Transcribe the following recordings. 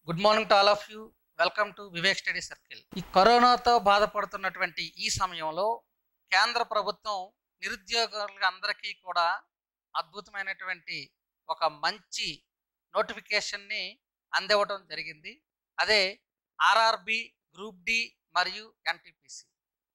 Good morning to all of you welcome to Vivek study circle ఈ కరోనాతో బాధపడుతున్నటువంటి ఈ సమయంలో కేంద్ర ప్రభుత్వం నిరుద్యోగులకు అందరికీ కూడా అద్భుతమైనటువంటి ఒక మంచి నోటిఫికేషన్ని అందివ్వడం జరిగింది అదే ఆర్ఆర్బి గ్రూప్ డి మరియు ఎన్టీపీసీ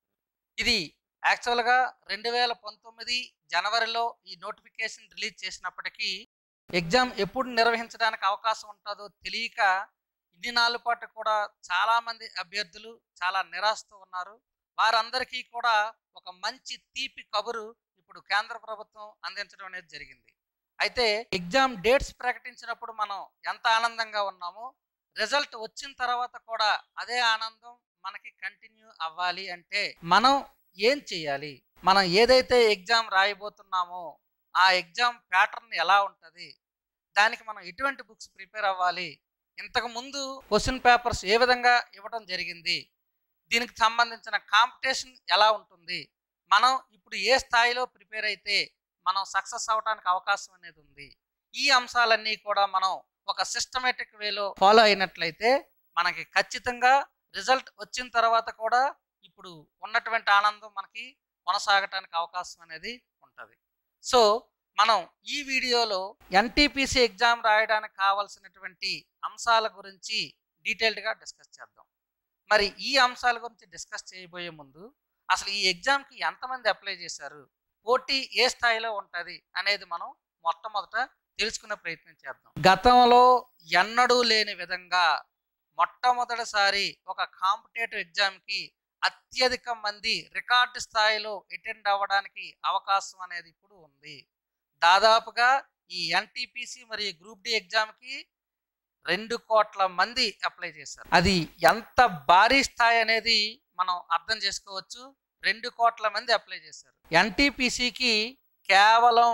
ఇది యాక్చువల్గా రెండు వేల పంతొమ్మిది జనవరిలో ఈ నోటిఫికేషన్ రిలీజ్ చేసినప్పటికీ ఎగ్జామ్ ఎప్పుడు నిర్వహించడానికి అవకాశం ఉంటుందో తెలియక ఇన్ని నాలుగు పాటు కూడా చాలా మంది అభ్యర్థులు చాలా నిరాశతో ఉన్నారు వారందరికీ కూడా ఒక మంచి తీపి కబురు ఇప్పుడు కేంద్ర ప్రభుత్వం అందించడం అనేది జరిగింది అయితే ఎగ్జామ్ డేట్స్ ప్రకటించినప్పుడు మనం ఎంత ఆనందంగా ఉన్నామో రిజల్ట్ వచ్చిన తర్వాత కూడా అదే ఆనందం మనకి కంటిన్యూ అవ్వాలి అంటే మనం ఏం చేయాలి మనం ఏదైతే ఎగ్జామ్ రాయబోతున్నామో ఆ ఎగ్జామ్ ప్యాటర్న్ ఎలా ఉంటుంది దానికి మనం ఎటువంటి బుక్స్ ప్రిపేర్ అవ్వాలి ఇంతకు ముందు క్వశ్చన్ పేపర్స్ ఏ విధంగా ఇవ్వడం జరిగింది దీనికి సంబంధించిన కాంపిటీషన్ ఎలా ఉంటుంది మనం ఇప్పుడు ఏ స్థాయిలో ప్రిపేర్ అయితే మనం సక్సెస్ అవడానికి అవకాశం అనేది ఉంది ఈ అంశాలన్నీ కూడా మనం ఒక సిస్టమేటిక్ వేలో ఫాలో అయినట్లయితే మనకి ఖచ్చితంగా రిజల్ట్ వచ్చిన తర్వాత కూడా ఇప్పుడు ఉన్నటువంటి ఆనందం మనకి కొనసాగటానికి అవకాశం అనేది ఉంటుంది సో మనం ఈ వీడియోలో ఎన్టీపీసీ ఎగ్జామ్ రాయడానికి కావాల్సినటువంటి అంశాల గురించి డీటెయిల్డ్గా డిస్కస్ చేద్దాం మరి ఈ అంశాల గురించి డిస్కస్ చేయబోయే ముందు అసలు ఈ ఎగ్జామ్కి ఎంతమంది అప్లై చేశారు పోటీ ఏ స్థాయిలో ఉంటుంది అనేది మనం మొట్టమొదట తెలుసుకునే ప్రయత్నం చేద్దాం గతంలో ఎన్నడూ లేని విధంగా మొట్టమొదటిసారి ఒక కాంపిటేటివ్ ఎగ్జామ్కి అత్యధిక మంది రికార్డు స్థాయిలో అటెండ్ అవ్వడానికి అవకాశం అనేది ఇప్పుడు ఉంది దాదాపుగా ఈ ఎన్టీపీసీ మరియు గ్రూప్ డి ఎగ్జామ్కి రెండు కోట్ల మంది అప్లై చేశారు అది ఎంత భారీ స్థాయి అనేది మనం అర్థం చేసుకోవచ్చు రెండు కోట్ల మంది అప్లై చేశారు ఎన్టీపీసీకి కేవలం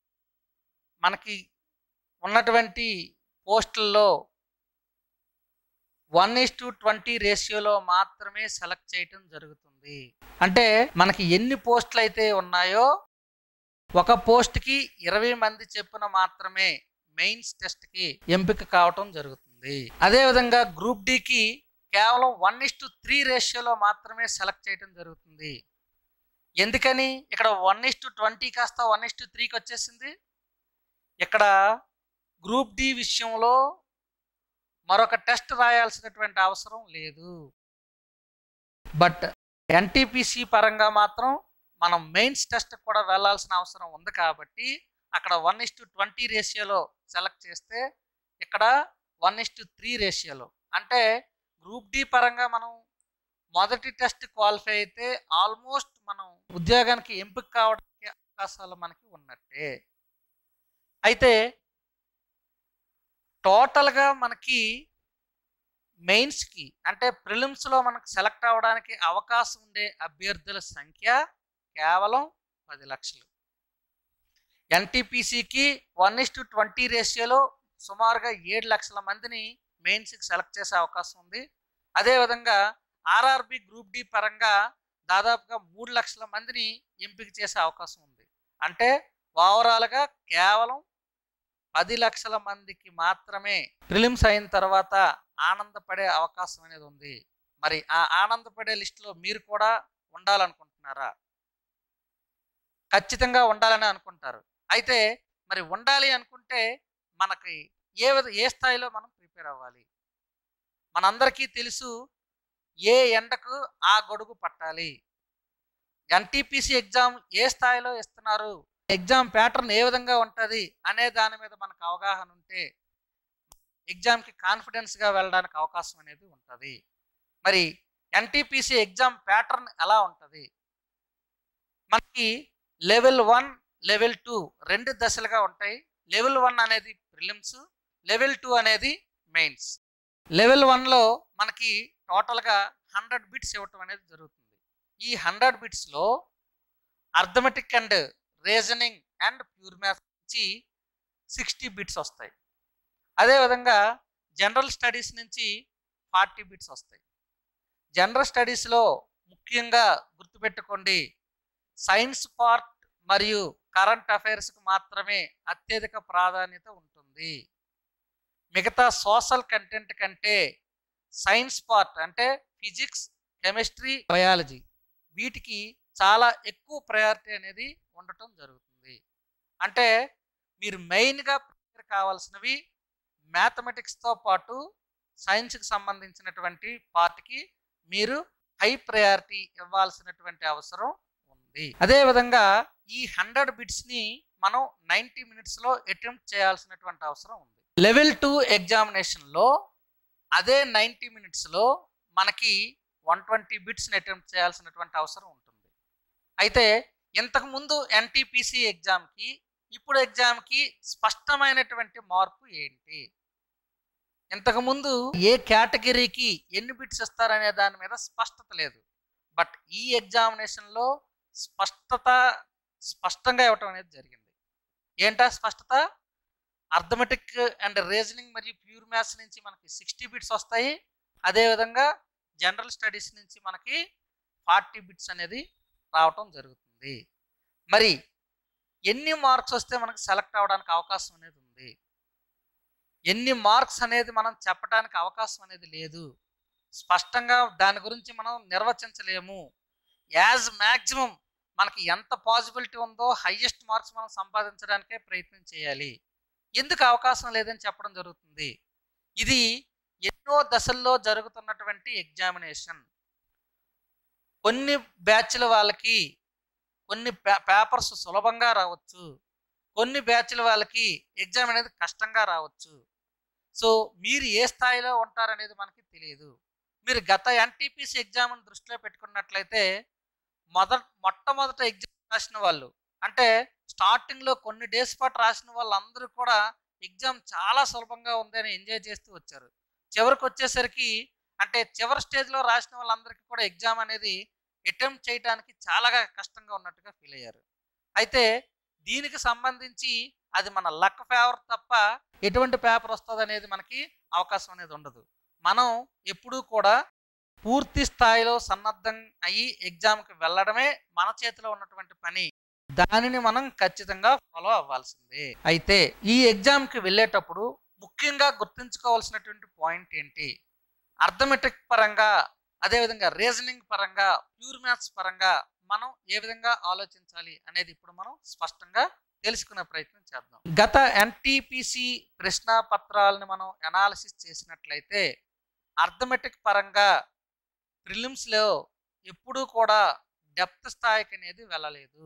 మనకి ఉన్నటువంటి పోస్టుల్లో వన్ ఇస్ టు ట్వంటీ రేషియోలో మాత్రమే సెలెక్ట్ చేయటం జరుగుతుంది అంటే మనకి ఎన్ని పోస్టులు అయితే ఉన్నాయో ఒక పోస్ట్కి ఇరవై మంది చెప్పున మాత్రమే మెయిన్స్ టెస్ట్కి ఎంపిక కావటం జరుగుతుంది అదేవిధంగా గ్రూప్ డికి కేవలం వన్ ఇస్ టు త్రీ రేషియోలో మాత్రమే సెలెక్ట్ చేయడం జరుగుతుంది ఎందుకని ఇక్కడ వన్ ఇస్ టు ట్వంటీ కాస్త వన్ ఇస్ టు త్రీకి వచ్చేసింది ఇక్కడ గ్రూప్ డి విషయంలో మరొక టెస్ట్ రాయాల్సినటువంటి అవసరం లేదు బట్ ఎన్టీపీసీ పరంగా మాత్రం మనం మెయిన్స్ టెస్ట్ కూడా వెళ్ళాల్సిన అవసరం ఉంది కాబట్టి అక్కడ వన్ ఇస్ టు ట్వంటీ రేషియోలో సెలెక్ట్ చేస్తే ఇక్కడ వన్ ఇస్ టు త్రీ రేషియోలో అంటే గ్రూప్ డి పరంగా మనం మొదటి టెస్ట్ క్వాలిఫై అయితే ఆల్మోస్ట్ మనం ఉద్యోగానికి ఎంపిక కావడానికి అవకాశాలు మనకి ఉన్నట్టే అయితే టోటల్గా మనకి మెయిన్స్కి అంటే ప్రిలిమ్స్లో మనకు సెలెక్ట్ అవ్వడానికి అవకాశం ఉండే అభ్యర్థుల సంఖ్య కేవలం పది లక్షలు ఎన్టీపీసీకి వన్ ఇస్ టు ట్వంటీ రేషియోలో సుమారుగా ఏడు లక్షల మందిని మెయిన్స్కి సెలెక్ట్ చేసే అవకాశం ఉంది అదేవిధంగా ఆర్ఆర్బి గ్రూప్ డి పరంగా దాదాపుగా మూడు లక్షల మందిని ఎంపిక చేసే అవకాశం ఉంది అంటే ఓవరాల్గా కేవలం పది లక్షల మందికి మాత్రమే ప్రిలిమ్స్ అయిన తర్వాత ఆనందపడే అవకాశం అనేది ఉంది మరి ఆ ఆనందపడే లిస్టులో మీరు కూడా ఉండాలనుకుంటున్నారా ఖచ్చితంగా ఉండాలని అనుకుంటారు అయితే మరి ఉండాలి అనుకుంటే మనకి ఏ విధ ఏ స్థాయిలో మనం ప్రిపేర్ అవ్వాలి మనందరికీ తెలుసు ఏ ఎండకు ఆ గొడుగు పట్టాలి ఎన్టీపీసీ ఎగ్జామ్ ఏ స్థాయిలో ఇస్తున్నారు ఎగ్జామ్ ప్యాటర్న్ ఏ విధంగా ఉంటుంది అనే దాని మీద మనకు అవగాహన ఉంటే ఎగ్జామ్కి కాన్ఫిడెన్స్గా వెళ్ళడానికి అవకాశం అనేది ఉంటుంది మరి ఎన్టీపీసీ ఎగ్జామ్ ప్యాటర్న్ ఎలా ఉంటుంది మనకి లెవెల్ వన్ లెవెల్ టూ రెండు దశలుగా ఉంటాయి లెవెల్ వన్ అనేది ప్రిలిమ్స్ లెవెల్ టూ అనేది మెయిన్స్ లెవెల్ వన్లో మనకి టోటల్గా హండ్రెడ్ బిట్స్ ఇవ్వటం అనేది జరుగుతుంది ఈ హండ్రెడ్ బిట్స్లో arithmetic and reasoning and pure maths నుంచి సిక్స్టీ బిట్స్ వస్తాయి అదేవిధంగా జనరల్ స్టడీస్ నుంచి ఫార్టీ బిట్స్ వస్తాయి జనరల్ స్టడీస్లో ముఖ్యంగా గుర్తుపెట్టుకోండి సైన్స్ పార్ట్ మరియు కరెంట్ అఫైర్స్కి మాత్రమే అత్యధిక ప్రాధాన్యత ఉంటుంది మిగతా సోషల్ కంటెంట్ కంటే సైన్స్ పార్ట్ అంటే ఫిజిక్స్ కెమిస్ట్రీ బయాలజీ వీటికి చాలా ఎక్కువ ప్రయారిటీ అనేది ఉండటం జరుగుతుంది అంటే మీరు మెయిన్గా ప్రిపేర్ కావాల్సినవి మ్యాథమెటిక్స్తో పాటు సైన్స్కి సంబంధించినటువంటి పార్ట్కి మీరు హై ప్రయారిటీ ఇవ్వాల్సినటువంటి అవసరం ఉంది అదేవిధంగా ఈ హండ్రెడ్ బిట్స్ని మనం నైంటీ మినిట్స్లో అటెంప్ట్ చేయాల్సినటువంటి అవసరం ఉంది లెవెల్ టూ ఎగ్జామినేషన్లో అదే నైంటీ మినిట్స్లో మనకి వన్ ట్వంటీ బిట్స్ని అటెంప్ట్ చేయాల్సినటువంటి అవసరం ఉంటుంది అయితే ఇంతకుముందు ఎన్టీపీసీ ఎగ్జామ్కి ఇప్పుడు ఎగ్జామ్కి స్పష్టమైనటువంటి మార్పు ఏంటి ఇంతకుముందు ఏ కేటగిరీకి ఎన్ని బిట్స్ ఇస్తారనే దాని మీద స్పష్టత లేదు బట్ ఈ ఎగ్జామినేషన్లో స్పష్టత స్పష్టంగా ఇవ్వటం అనేది జరిగింది ఏంటా స్పష్టత అర్థమెటిక్ అండ్ రీజనింగ్ మరియు ప్యూర్ మ్యాథ్స్ నుంచి మనకి సిక్స్టీ బిట్స్ వస్తాయి అదేవిధంగా జనరల్ స్టడీస్ నుంచి మనకి ఫార్టీ బిట్స్ అనేది రావటం జరుగుతుంది మరి ఎన్ని మార్క్స్ వస్తే మనకు సెలెక్ట్ అవ్వడానికి అవకాశం అనేది ఉంది ఎన్ని మార్క్స్ అనేది మనం చెప్పడానికి అవకాశం అనేది లేదు స్పష్టంగా దాని గురించి మనం నిర్వచించలేము యాజ్ మ్యాక్సిమం మనకి ఎంత పాసిబిలిటీ ఉందో హయ్యెస్ట్ మార్క్స్ మనం సంపాదించడానికే ప్రయత్నం చేయాలి ఎందుకు అవకాశం లేదని చెప్పడం జరుగుతుంది ఇది ఎన్నో దశల్లో జరుగుతున్నటువంటి ఎగ్జామినేషన్ కొన్ని బ్యాచ్ల వాళ్ళకి కొన్ని పేపర్స్ సులభంగా రావచ్చు కొన్ని బ్యాచ్ల వాళ్ళకి ఎగ్జామ్ అనేది కష్టంగా రావచ్చు సో మీరు ఏ స్థాయిలో ఉంటారనేది మనకి తెలియదు మీరు గత ఎన్టీపీసీ ఎగ్జామ్ని దృష్టిలో పెట్టుకున్నట్లయితే మొదట మొట్టమొదట ఎగ్జామ్ రాసిన వాళ్ళు అంటే స్టార్టింగ్లో కొన్ని డేస్ పాటు రాసిన వాళ్ళందరూ కూడా ఎగ్జామ్ చాలా సులభంగా ఉందని ఎంజాయ్ చేస్తూ వచ్చారు చివరికి వచ్చేసరికి అంటే చివరి స్టేజ్లో రాసిన వాళ్ళందరికీ కూడా ఎగ్జామ్ అనేది అటెంప్ట్ చేయడానికి చాలా కష్టంగా ఉన్నట్టుగా ఫీల్ అయ్యారు అయితే దీనికి సంబంధించి అది మన లక్ ఫేవర్ తప్ప ఎటువంటి పేపర్ వస్తుంది అనేది మనకి అవకాశం అనేది ఉండదు మనం ఎప్పుడూ కూడా పూర్తి స్థాయిలో సన్నద్ధం అయ్యి ఎగ్జామ్కి వెళ్ళడమే మన చేతిలో ఉన్నటువంటి పని దానిని మనం ఖచ్చితంగా ఫాలో అవ్వాల్సిందే అయితే ఈ ఎగ్జామ్కి వెళ్ళేటప్పుడు ముఖ్యంగా గుర్తుంచుకోవాల్సినటువంటి పాయింట్ ఏంటి అర్థమెటిక్ పరంగా అదేవిధంగా రీజనింగ్ పరంగా ప్యూర్ మ్యాథ్స్ పరంగా మనం ఏ విధంగా ఆలోచించాలి అనేది ఇప్పుడు మనం స్పష్టంగా తెలుసుకునే ప్రయత్నం చేద్దాం గత ఎన్టీపీసీ ప్రశ్న పత్రాలను మనం అనాలిసిస్ చేసినట్లయితే అర్థమెటిక్ పరంగా ప్రిలిమ్స్లో ఎప్పుడూ కూడా డెప్త్ స్థాయికి అనేది వెళ్ళలేదు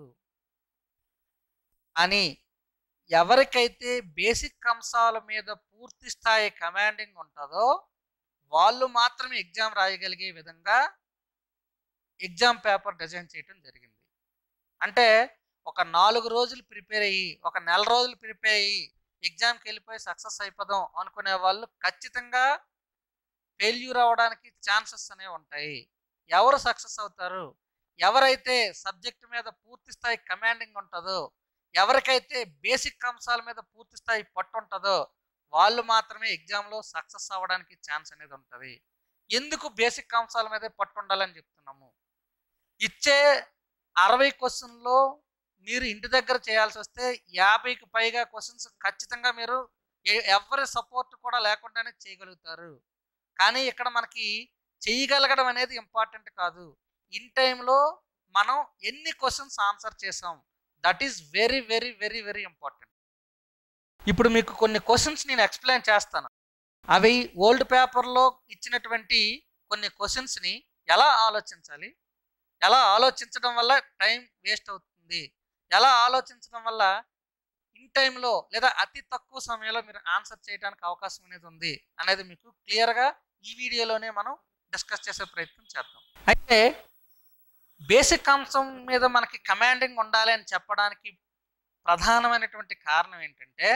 అని ఎవరికైతే బేసిక్ అంశాల మీద పూర్తి స్థాయి కమాండింగ్ ఉంటుందో వాళ్ళు మాత్రమే ఎగ్జామ్ రాయగలిగే విధంగా ఎగ్జామ్ పేపర్ డిజైన్ చేయడం జరిగింది అంటే ఒక నాలుగు రోజులు ప్రిపేర్ అయ్యి ఒక నెల రోజులు ప్రిపేర్ అయ్యి ఎగ్జామ్కి వెళ్ళిపోయి సక్సెస్ అయిపోదాం అనుకునే వాళ్ళు ఖచ్చితంగా ఫెయిల్యూర్ అవ్వడానికి ఛాన్సెస్ అనేవి ఉంటాయి ఎవరు సక్సెస్ అవుతారు ఎవరైతే సబ్జెక్ట్ మీద పూర్తి స్థాయి కమాండింగ్ ఉంటుందో ఎవరికైతే బేసిక్ అంశాల మీద పూర్తి స్థాయి పట్టు ఉంటుందో వాళ్ళు మాత్రమే ఎగ్జామ్లో సక్సెస్ అవ్వడానికి ఛాన్స్ అనేది ఉంటుంది ఎందుకు బేసిక్ అంశాల మీదే పట్టు ఉండాలని చెప్తున్నాము ఇచ్చే అరవై క్వశ్చన్లో మీరు ఇంటి దగ్గర చేయాల్సి వస్తే యాభైకి పైగా క్వశ్చన్స్ ఖచ్చితంగా మీరు ఎ- ఎవరి సపోర్ట్ కూడా లేకుండానే చేయగలుగుతారు కానీ ఇక్కడ మనకి చేయగలగడం అనేది ఇంపార్టెంట్ కాదు ఇన్ టైంలో మనం ఎన్ని క్వశ్చన్స్ ఆన్సర్ చేసాం that is very very very very important ఇప్పుడు మీకు కొన్ని క్వశ్చన్స్ నేను ఎక్స్ప్లెయిన్ చేస్తాను అవి ఓల్డ్ పేపర్లో ఇచ్చినటువంటి కొన్ని క్వశ్చన్స్ని ఎలా ఆలోచించాలి ఎలా ఆలోచించడం వల్ల టైం వేస్ట్ అవుతుంది ఎలా ఆలోచించడం వల్ల ఇన్ టైంలో లేదా అతి తక్కువ సమయంలో మీరు ఆన్సర్ చేయడానికి అవకాశం అనేది ఉంది అనేది మీకు క్లియర్గా ఈ వీడియోలోనే మనం డిస్కస్ చేసే ప్రయత్నం చేద్దాం అయితే బేసిక్ అంశం మీద మనకి కమాండింగ్ ఉండాలి అని చెప్పడానికి ప్రధానమైనటువంటి కారణం ఏంటంటే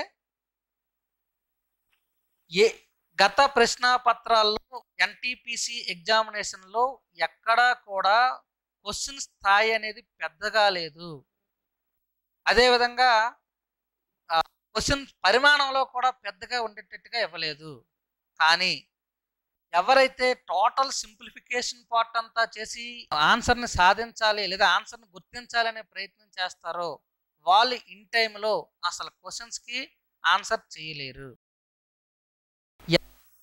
ఏ గత ప్రశ్న పత్రాల్లో ఎన్టీపీసీ ఎగ్జామినేషన్లో ఎక్కడా కూడా క్వశ్చన్ స్థాయి అనేది పెద్దగా లేదు అదేవిధంగా క్వశ్చన్ పరిమాణంలో కూడా పెద్దగా ఉండేటట్టుగా ఇవ్వలేదు కానీ ఎవరైతే టోటల్ సింప్లిఫికేషన్ పార్ట్ అంతా చేసి ఆన్సర్ని సాధించాలి లేదా ఆన్సర్ని గుర్తించాలి అనే ప్రయత్నం చేస్తారో వాళ్ళు ఇన్ టైంలో అసలు క్వశ్చన్స్కి ఆన్సర్ చేయలేరు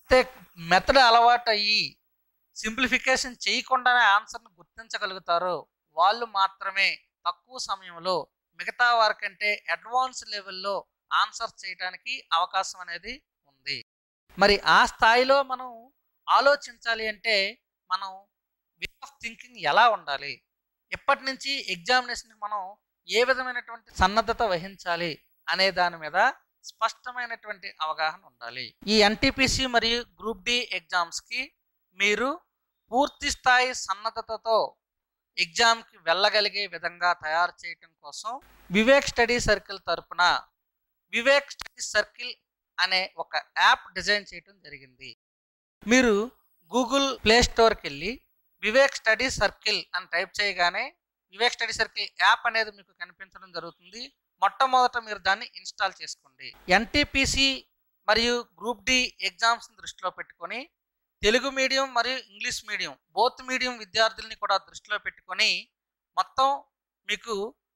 మెథడ్ అలవాటు అయ్యి సింప్లిఫికేషన్ చేయకుండానే ఆన్సర్ను గుర్తించగలుగుతారో వాళ్ళు మాత్రమే తక్కువ సమయంలో మిగతా వారికంటే అడ్వాన్స్ లెవెల్లో ఆన్సర్ చేయడానికి అవకాశం అనేది ఉంది మరి ఆ స్థాయిలో మనం ఆలోచించాలి అంటే మనం వే ఆఫ్ థింకింగ్ ఎలా ఉండాలి ఎప్పటి నుంచి ఎగ్జామినేషన్కి మనం ఏ విధమైనటువంటి సన్నద్ధత వహించాలి అనే దాని మీద స్పష్టమైనటువంటి అవగాహన ఉండాలి ఈ ఎన్టీపీసీ మరియు గ్రూప్ డి ఎగ్జామ్స్కి మీరు పూర్తి స్థాయి సన్నద్ధతతో ఎగ్జామ్కి వెళ్ళగలిగే విధంగా తయారు చేయటం కోసం వివేక్ స్టడీ సర్కిల్ తరపున వివేక్ స్టడీ సర్కిల్ అనే ఒక యాప్ డిజైన్ చేయడం జరిగింది మీరు గూగుల్ ప్లే స్టోర్కి వెళ్ళి వివేక్ స్టడీ సర్కిల్ అని టైప్ చేయగానే వివేక్ స్టడీ సర్కిల్ యాప్ అనేది మీకు కనిపించడం జరుగుతుంది మొట్టమొదట మీరు దాన్ని ఇన్స్టాల్ చేసుకోండి ఎన్టీపీసీ మరియు గ్రూప్ డి ఎగ్జామ్స్ దృష్టిలో పెట్టుకొని తెలుగు మీడియం మరియు ఇంగ్లీష్ మీడియం బోత్ మీడియం విద్యార్థుల్ని కూడా దృష్టిలో పెట్టుకొని మొత్తం మీకు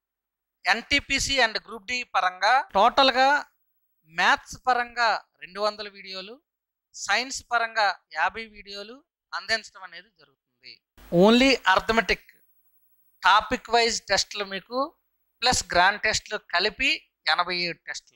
ఎన్టీపీసీ అండ్ గ్రూప్ డి పరంగా టోటల్గా మ్యాథ్స్ పరంగా రెండు వందల వీడియోలు సైన్స్ పరంగా యాభై వీడియోలు అందించడం అనేది జరుగుతుంది ఓన్లీ అర్థమెటిక్ టాపిక్ వైజ్ టెస్ట్లు మీకు ప్లస్ గ్రాండ్ టెస్ట్లు కలిపి ఎనభై ఏడు టెస్టులు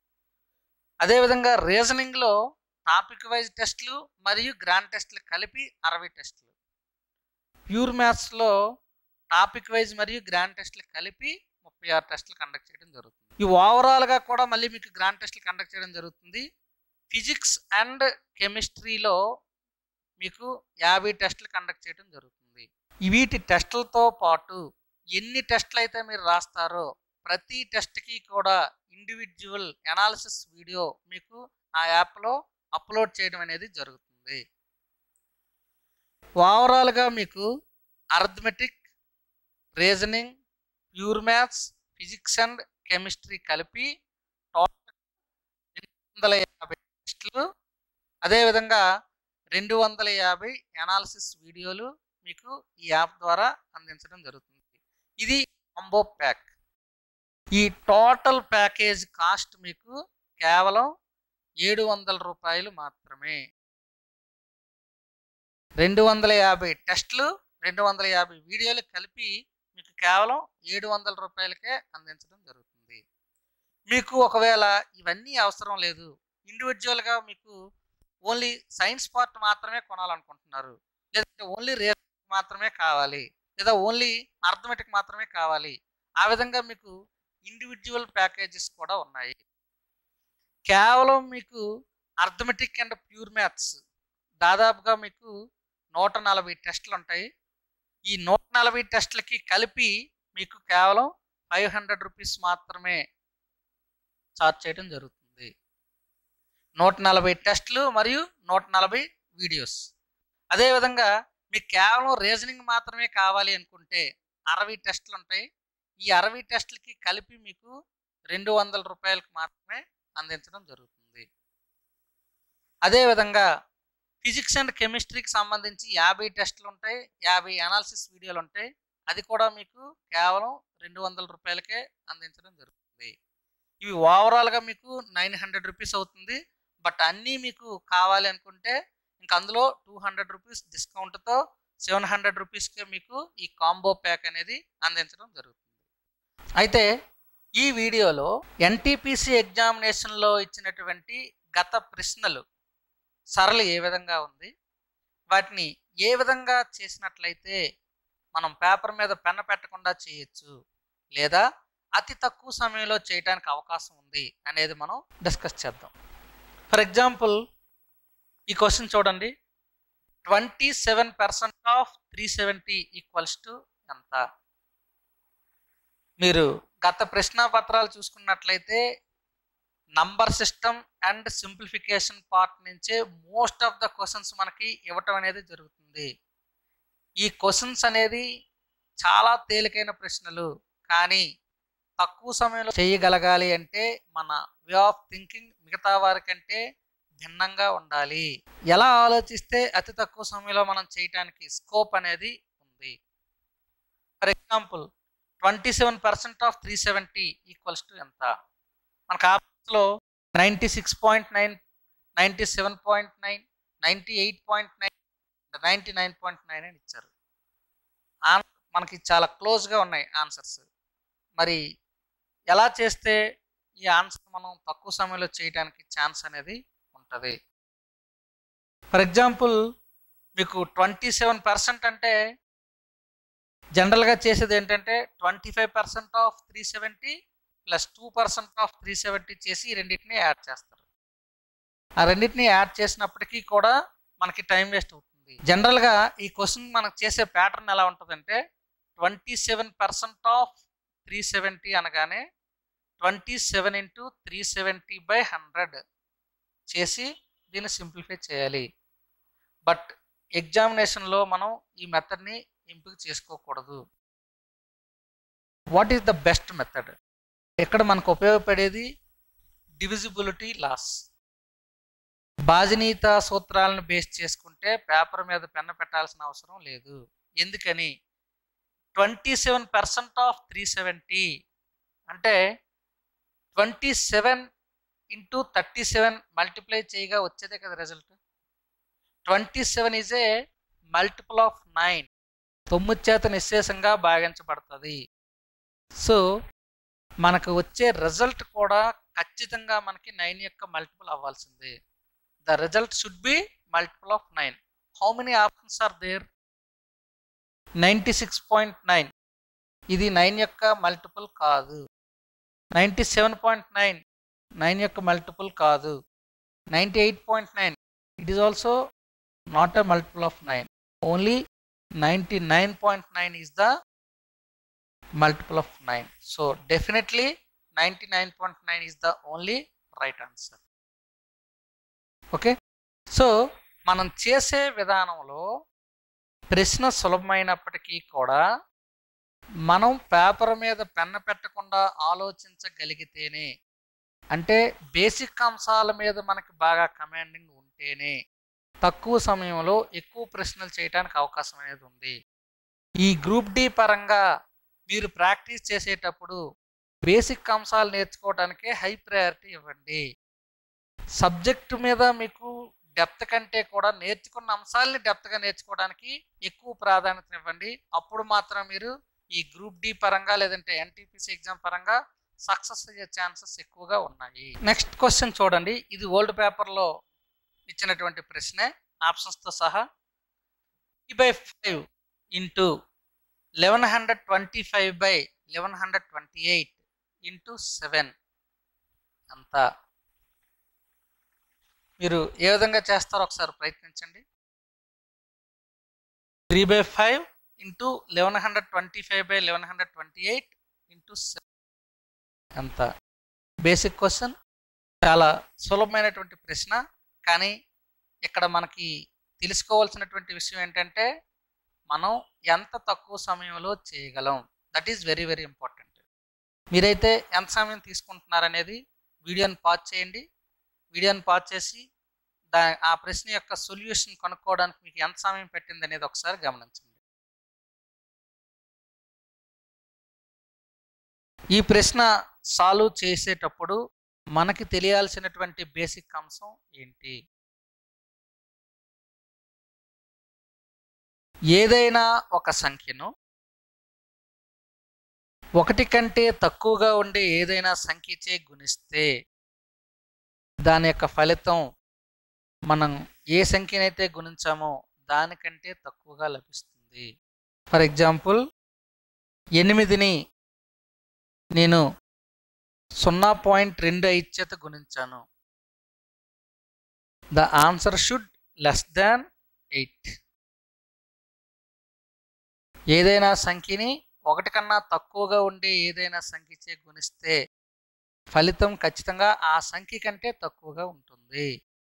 అదేవిధంగా రీజనింగ్లో టాపిక్ వైజ్ టెస్టులు మరియు గ్రాండ్ టెస్టులు కలిపి అరవై టెస్టులు ప్యూర్ మ్యాథ్స్లో టాపిక్ వైజ్ మరియు గ్రాండ్ టెస్టులు కలిపి ముప్పై ఆరు టెస్టులు కండక్ట్ చేయడం జరుగుతుంది ఈ ఓవరాల్గా కూడా మళ్ళీ మీకు గ్రాండ్ టెస్టులు కండక్ట్ చేయడం జరుగుతుంది ఫిజిక్స్ అండ్ కెమిస్ట్రీలో మీకు యాభై టెస్టులు కండక్ట్ చేయడం జరుగుతుంది ఈ వీటి టెస్టులతో పాటు ఎన్ని టెస్టులు అయితే మీరు రాస్తారో ప్రతి టెస్ట్కి కూడా ఇండివిజువల్ అనాలిసిస్ వీడియో మీకు ఆ యాప్లో అప్లోడ్ చేయడం అనేది జరుగుతుంది ఓవరాల్గా మీకు arithmetic reasoning pure maths physics and chemistry కలిపి టోటల్ రెండు వందల యాభై టెస్టులు అదేవిధంగా రెండు వందల యాభై అనాలిసిస్ వీడియోలు మీకు ఈ యాప్ ద్వారా అందించడం జరుగుతుంది ఇది కాంబో ప్యాక్ ఈ టోటల్ ప్యాకేజ్ కాస్ట్ మీకు కేవలం ఏడు వందల రూపాయలు మాత్రమే రెండు వందల యాభై టెస్టులు రెండు వందల యాభై వీడియోలు కలిపి మీకు కేవలం ఏడు వందల రూపాయలకే అందించడం జరుగుతుంది మీకు ఒకవేళ ఇవన్నీ అవసరం లేదు ఇండివిజువల్గా మీకు ఓన్లీ సైన్స్ పార్ట్ మాత్రమే కొనాలనుకుంటున్నారు లేదంటే ఓన్లీ రేర్ మాత్రమే కావాలి లేదా ఓన్లీ అర్థమెటిక్ మాత్రమే కావాలి ఆ విధంగా మీకు ఇండివిజువల్ ప్యాకేజెస్ కూడా ఉన్నాయి కేవలం మీకు అర్థమెటిక్ అండ్ ప్యూర్ మ్యాథ్స్ దాదాపుగా మీకు నూట నలభై టెస్టులు ఉంటాయి ఈ నూట నలభై టెస్టులకి కలిపి మీకు కేవలం ఫైవ్ హండ్రెడ్ రూపీస్ మాత్రమే చార్జ్ చేయడం జరుగుతుంది నూట నలభై టెస్టులు మరియు నూట నలభై వీడియోస్ అదేవిధంగా మీకు కేవలం రీజనింగ్ మాత్రమే కావాలి అనుకుంటే అరవై టెస్టులు ఉంటాయి ఈ అరవై టెస్టులకి కలిపి మీకు రెండు వందల రూపాయలకు మాత్రమే అందించడం జరుగుతుంది అదేవిధంగా ఫిజిక్స్ అండ్ కెమిస్ట్రీకి సంబంధించి యాభై టెస్టులు ఉంటాయి యాభై అనాలిసిస్ వీడియోలు ఉంటాయి అది కూడా మీకు కేవలం రెండు వందల రూపాయలకే అందించడం జరుగుతుంది ఇవి ఓవరాల్గా మీకు నైన్ హండ్రెడ్ రూపీస్ అవుతుంది బట్ అన్నీ మీకు కావాలి అనుకుంటే ఇంక అందులో టూ హండ్రెడ్ రూపీస్ డిస్కౌంట్తో సెవెన్ హండ్రెడ్ రూపీస్కే మీకు ఈ కాంబో ప్యాక్ అనేది అందించడం జరుగుతుంది అయితే ఈ వీడియోలో ఎన్టీపీసీ ఎగ్జామినేషన్లో ఇచ్చినటువంటి గత ప్రశ్నలు సరళి ఏ విధంగా ఉంది వాటిని ఏ విధంగా చేసినట్లయితే మనం పేపర్ మీద పెన్న పెట్టకుండా చేయొచ్చు లేదా అతి తక్కువ సమయంలో చేయడానికి అవకాశం ఉంది అనేది మనం డిస్కస్ చేద్దాం ఫర్ ఎగ్జాంపుల్ ఈ క్వశ్చన్ చూడండి twenty seven percent of three seventy equals to ఎంత మీరు గత ప్రశ్న పత్రాలు చూసుకున్నట్లయితే number system and simplification part నుంచే మోస్ట్ ఆఫ్ ద క్వశ్చన్స్ మనకి ఇవ్వటం అనేది జరుగుతుంది ఈ క్వశ్చన్స్ అనేది చాలా తేలికైన ప్రశ్నలు కానీ తక్కువ సమయంలో చేయగలగాలి అంటే మన వే ఆఫ్ థింకింగ్ మిగతా వారికంటే భిన్నంగా ఉండాలి ఎలా ఆలోచిస్తే అతి తక్కువ సమయంలో మనం చేయటానికి స్కోప్ అనేది ఉంది for example twenty seven percent of three seventy equals to ఎంత మనకు ఆప్షన్స్లో ninety six point nine ninety seven point nine ninety eight point nine ninety nine point nine అని ఇచ్చారు ఆన్- మనకి చాలా క్లోజ్గా ఉన్నాయి ఆన్సర్స్ మరి ఎలా చేస్తే ఈ ఆన్సర్ మనం తక్కువ సమయంలో చేయడానికి ఛాన్స్ అనేది ఉంటుంది ఫర్ ఎగ్జాంపుల్ మీకు ట్వంటీ సెవెన్ పర్సెంట్ అంటే జనరల్గా చేసేది ఏంటంటే twenty five percent of three seventy plus two percent of three seventy చేసి ఈ రెండింటిని యాడ్ చేస్తారు ఆ రెండింటిని యాడ్ చేసినప్పటికీ కూడా మనకి టైం వేస్ట్ అవుతుంది జనరల్గా ఈ క్వశ్చన్ మనకు చేసే ప్యాటర్న్ ఎలా ఉంటుందంటే twenty seven percent of three seventy అనగానే twenty seven into three seventy by hundred చేసి దీన్ని సింప్లిఫై చేయాలి బట్ ఎగ్జామినేషన్లో మనం ఈ మెథడ్ని ఎంపిక చేసుకోకూడదు what is the best method ఇక్కడ మనకు ఉపయోగపడేది డివిజిబిలిటీ లాస్ బాజనీత సూత్రాలను బేస్ చేసుకుంటే పేపర్ మీద పెన్న పెట్టాల్సిన అవసరం లేదు ఎందుకని twenty seven percent of three seventy అంటే twenty seven into thirty seven multiply చేయగా వచ్చేదే కదా result twenty seven is a multiple of nine తొమ్మిది చేత నిశ్శేషంగా భాగించబడుతుంది సో మనకు వచ్చే రిజల్ట్ కూడా ఖచ్చితంగా మనకి నైన్ యొక్క మల్టిపుల్ అవ్వాల్సిందే the result should be multiple of nine how many options are there ninety six point nine ఇది నైన్ యొక్క మల్టిపుల్ కాదు ninety seven point nine nine యొక్క మల్టిపుల్ కాదు ninety eight point nine it is also not a multiple of nine only ninety nine point nine is the multiple of 9 so definitely 99.9 is the only right answer okay so మనం చేసే విధానంలో ప్రశ్న సులభమైనప్పటికీ కూడా మనం paper మీద పెన్న పెట్టకుండా ఆలోచించగలిగితేనే అంటే బేసిక్ అంశాల మీద మనకి బాగా కమాండింగ్ ఉంటేనే తక్కువ సమయంలో ఎక్కువ ప్రశ్నలు చేయడానికి అవకాశం అనేది ఉంది ఈ గ్రూప్ డి పరంగా మీరు ప్రాక్టీస్ చేసేటప్పుడు బేసిక్ అంశాలు నేర్చుకోవడానికే హై ప్రయారిటీ ఇవ్వండి సబ్జెక్ట్ మీద మీకు డెప్త్ కంటే కూడా నేర్చుకున్న అంశాలని డెప్త్గా నేర్చుకోవడానికి ఎక్కువ ప్రాధాన్యత ఇవ్వండి అప్పుడు మాత్రం మీరు ఈ గ్రూప్ డి పరంగా లేదంటే ఎన్టీపీసీ ఎగ్జామ్ పరంగా సక్సెస్ అయ్యే ఛాన్సెస్ ఎక్కువగా ఉన్నాయి నెక్స్ట్ క్వశ్చన్ చూడండి ఇది ఓల్డ్ పేపర్లో ఇచ్చినటువంటి ప్రశ్నే ఆప్షన్స్తో సహా by five into eleven hundred twenty five by eleven hundred twenty eight into seven అంతా మీరు ఏ విధంగా చేస్తారో ఒకసారి ప్రయత్నించండి three by five into eleven hundred twenty five by eleven hundred twenty eight into seven అంత బేసిక్ క్వశ్చన్ చాలా సులభమైనటువంటి ప్రశ్న కానీ ఇక్కడ మనకి తెలుసుకోవాల్సినటువంటి విషయం ఏంటంటే మనం ఎంత తక్కువ సమయంలో చేయగలం that is very very important మీరైతే ఎంత సమయం తీసుకుంటున్నారనేది వీడియోని పాజ్ చేయండి వీడియోని పాజ్ చేసి దా ఆ ప్రశ్న యొక్క సొల్యూషన్ కనుక్కోవడానికి మీకు ఎంత సమయం పెట్టింది అనేది ఒకసారి గమనించండి ఈ ప్రశ్న సాల్వ్ చేసేటప్పుడు మనకి తెలియాల్సినటువంటి బేసిక్ అంశం ఏంటి ఏదైనా ఒక సంఖ్యను ఒకటి కంటే తక్కువగా ఉండే ఏదైనా సంఖ్యచే గుణిస్తే దాని యొక్క ఫలితం మనం ఏ సంఖ్యనైతే గుణించామో దానికంటే తక్కువగా లభిస్తుంది ఫర్ ఎగ్జాంపుల్ ఎనిమిదిని నేను సున్నా పాయింట్ రెండు ఐదు చేత గుణించాను the answer should less than eight ఏదైనా సంఖ్యని ఒకటి కన్నా తక్కువగా ఉండే ఏదైనా సంఖ్యచే గుణిస్తే ఫలితం ఖచ్చితంగా ఆ సంఖ్య కంటే తక్కువగా ఉంటుంది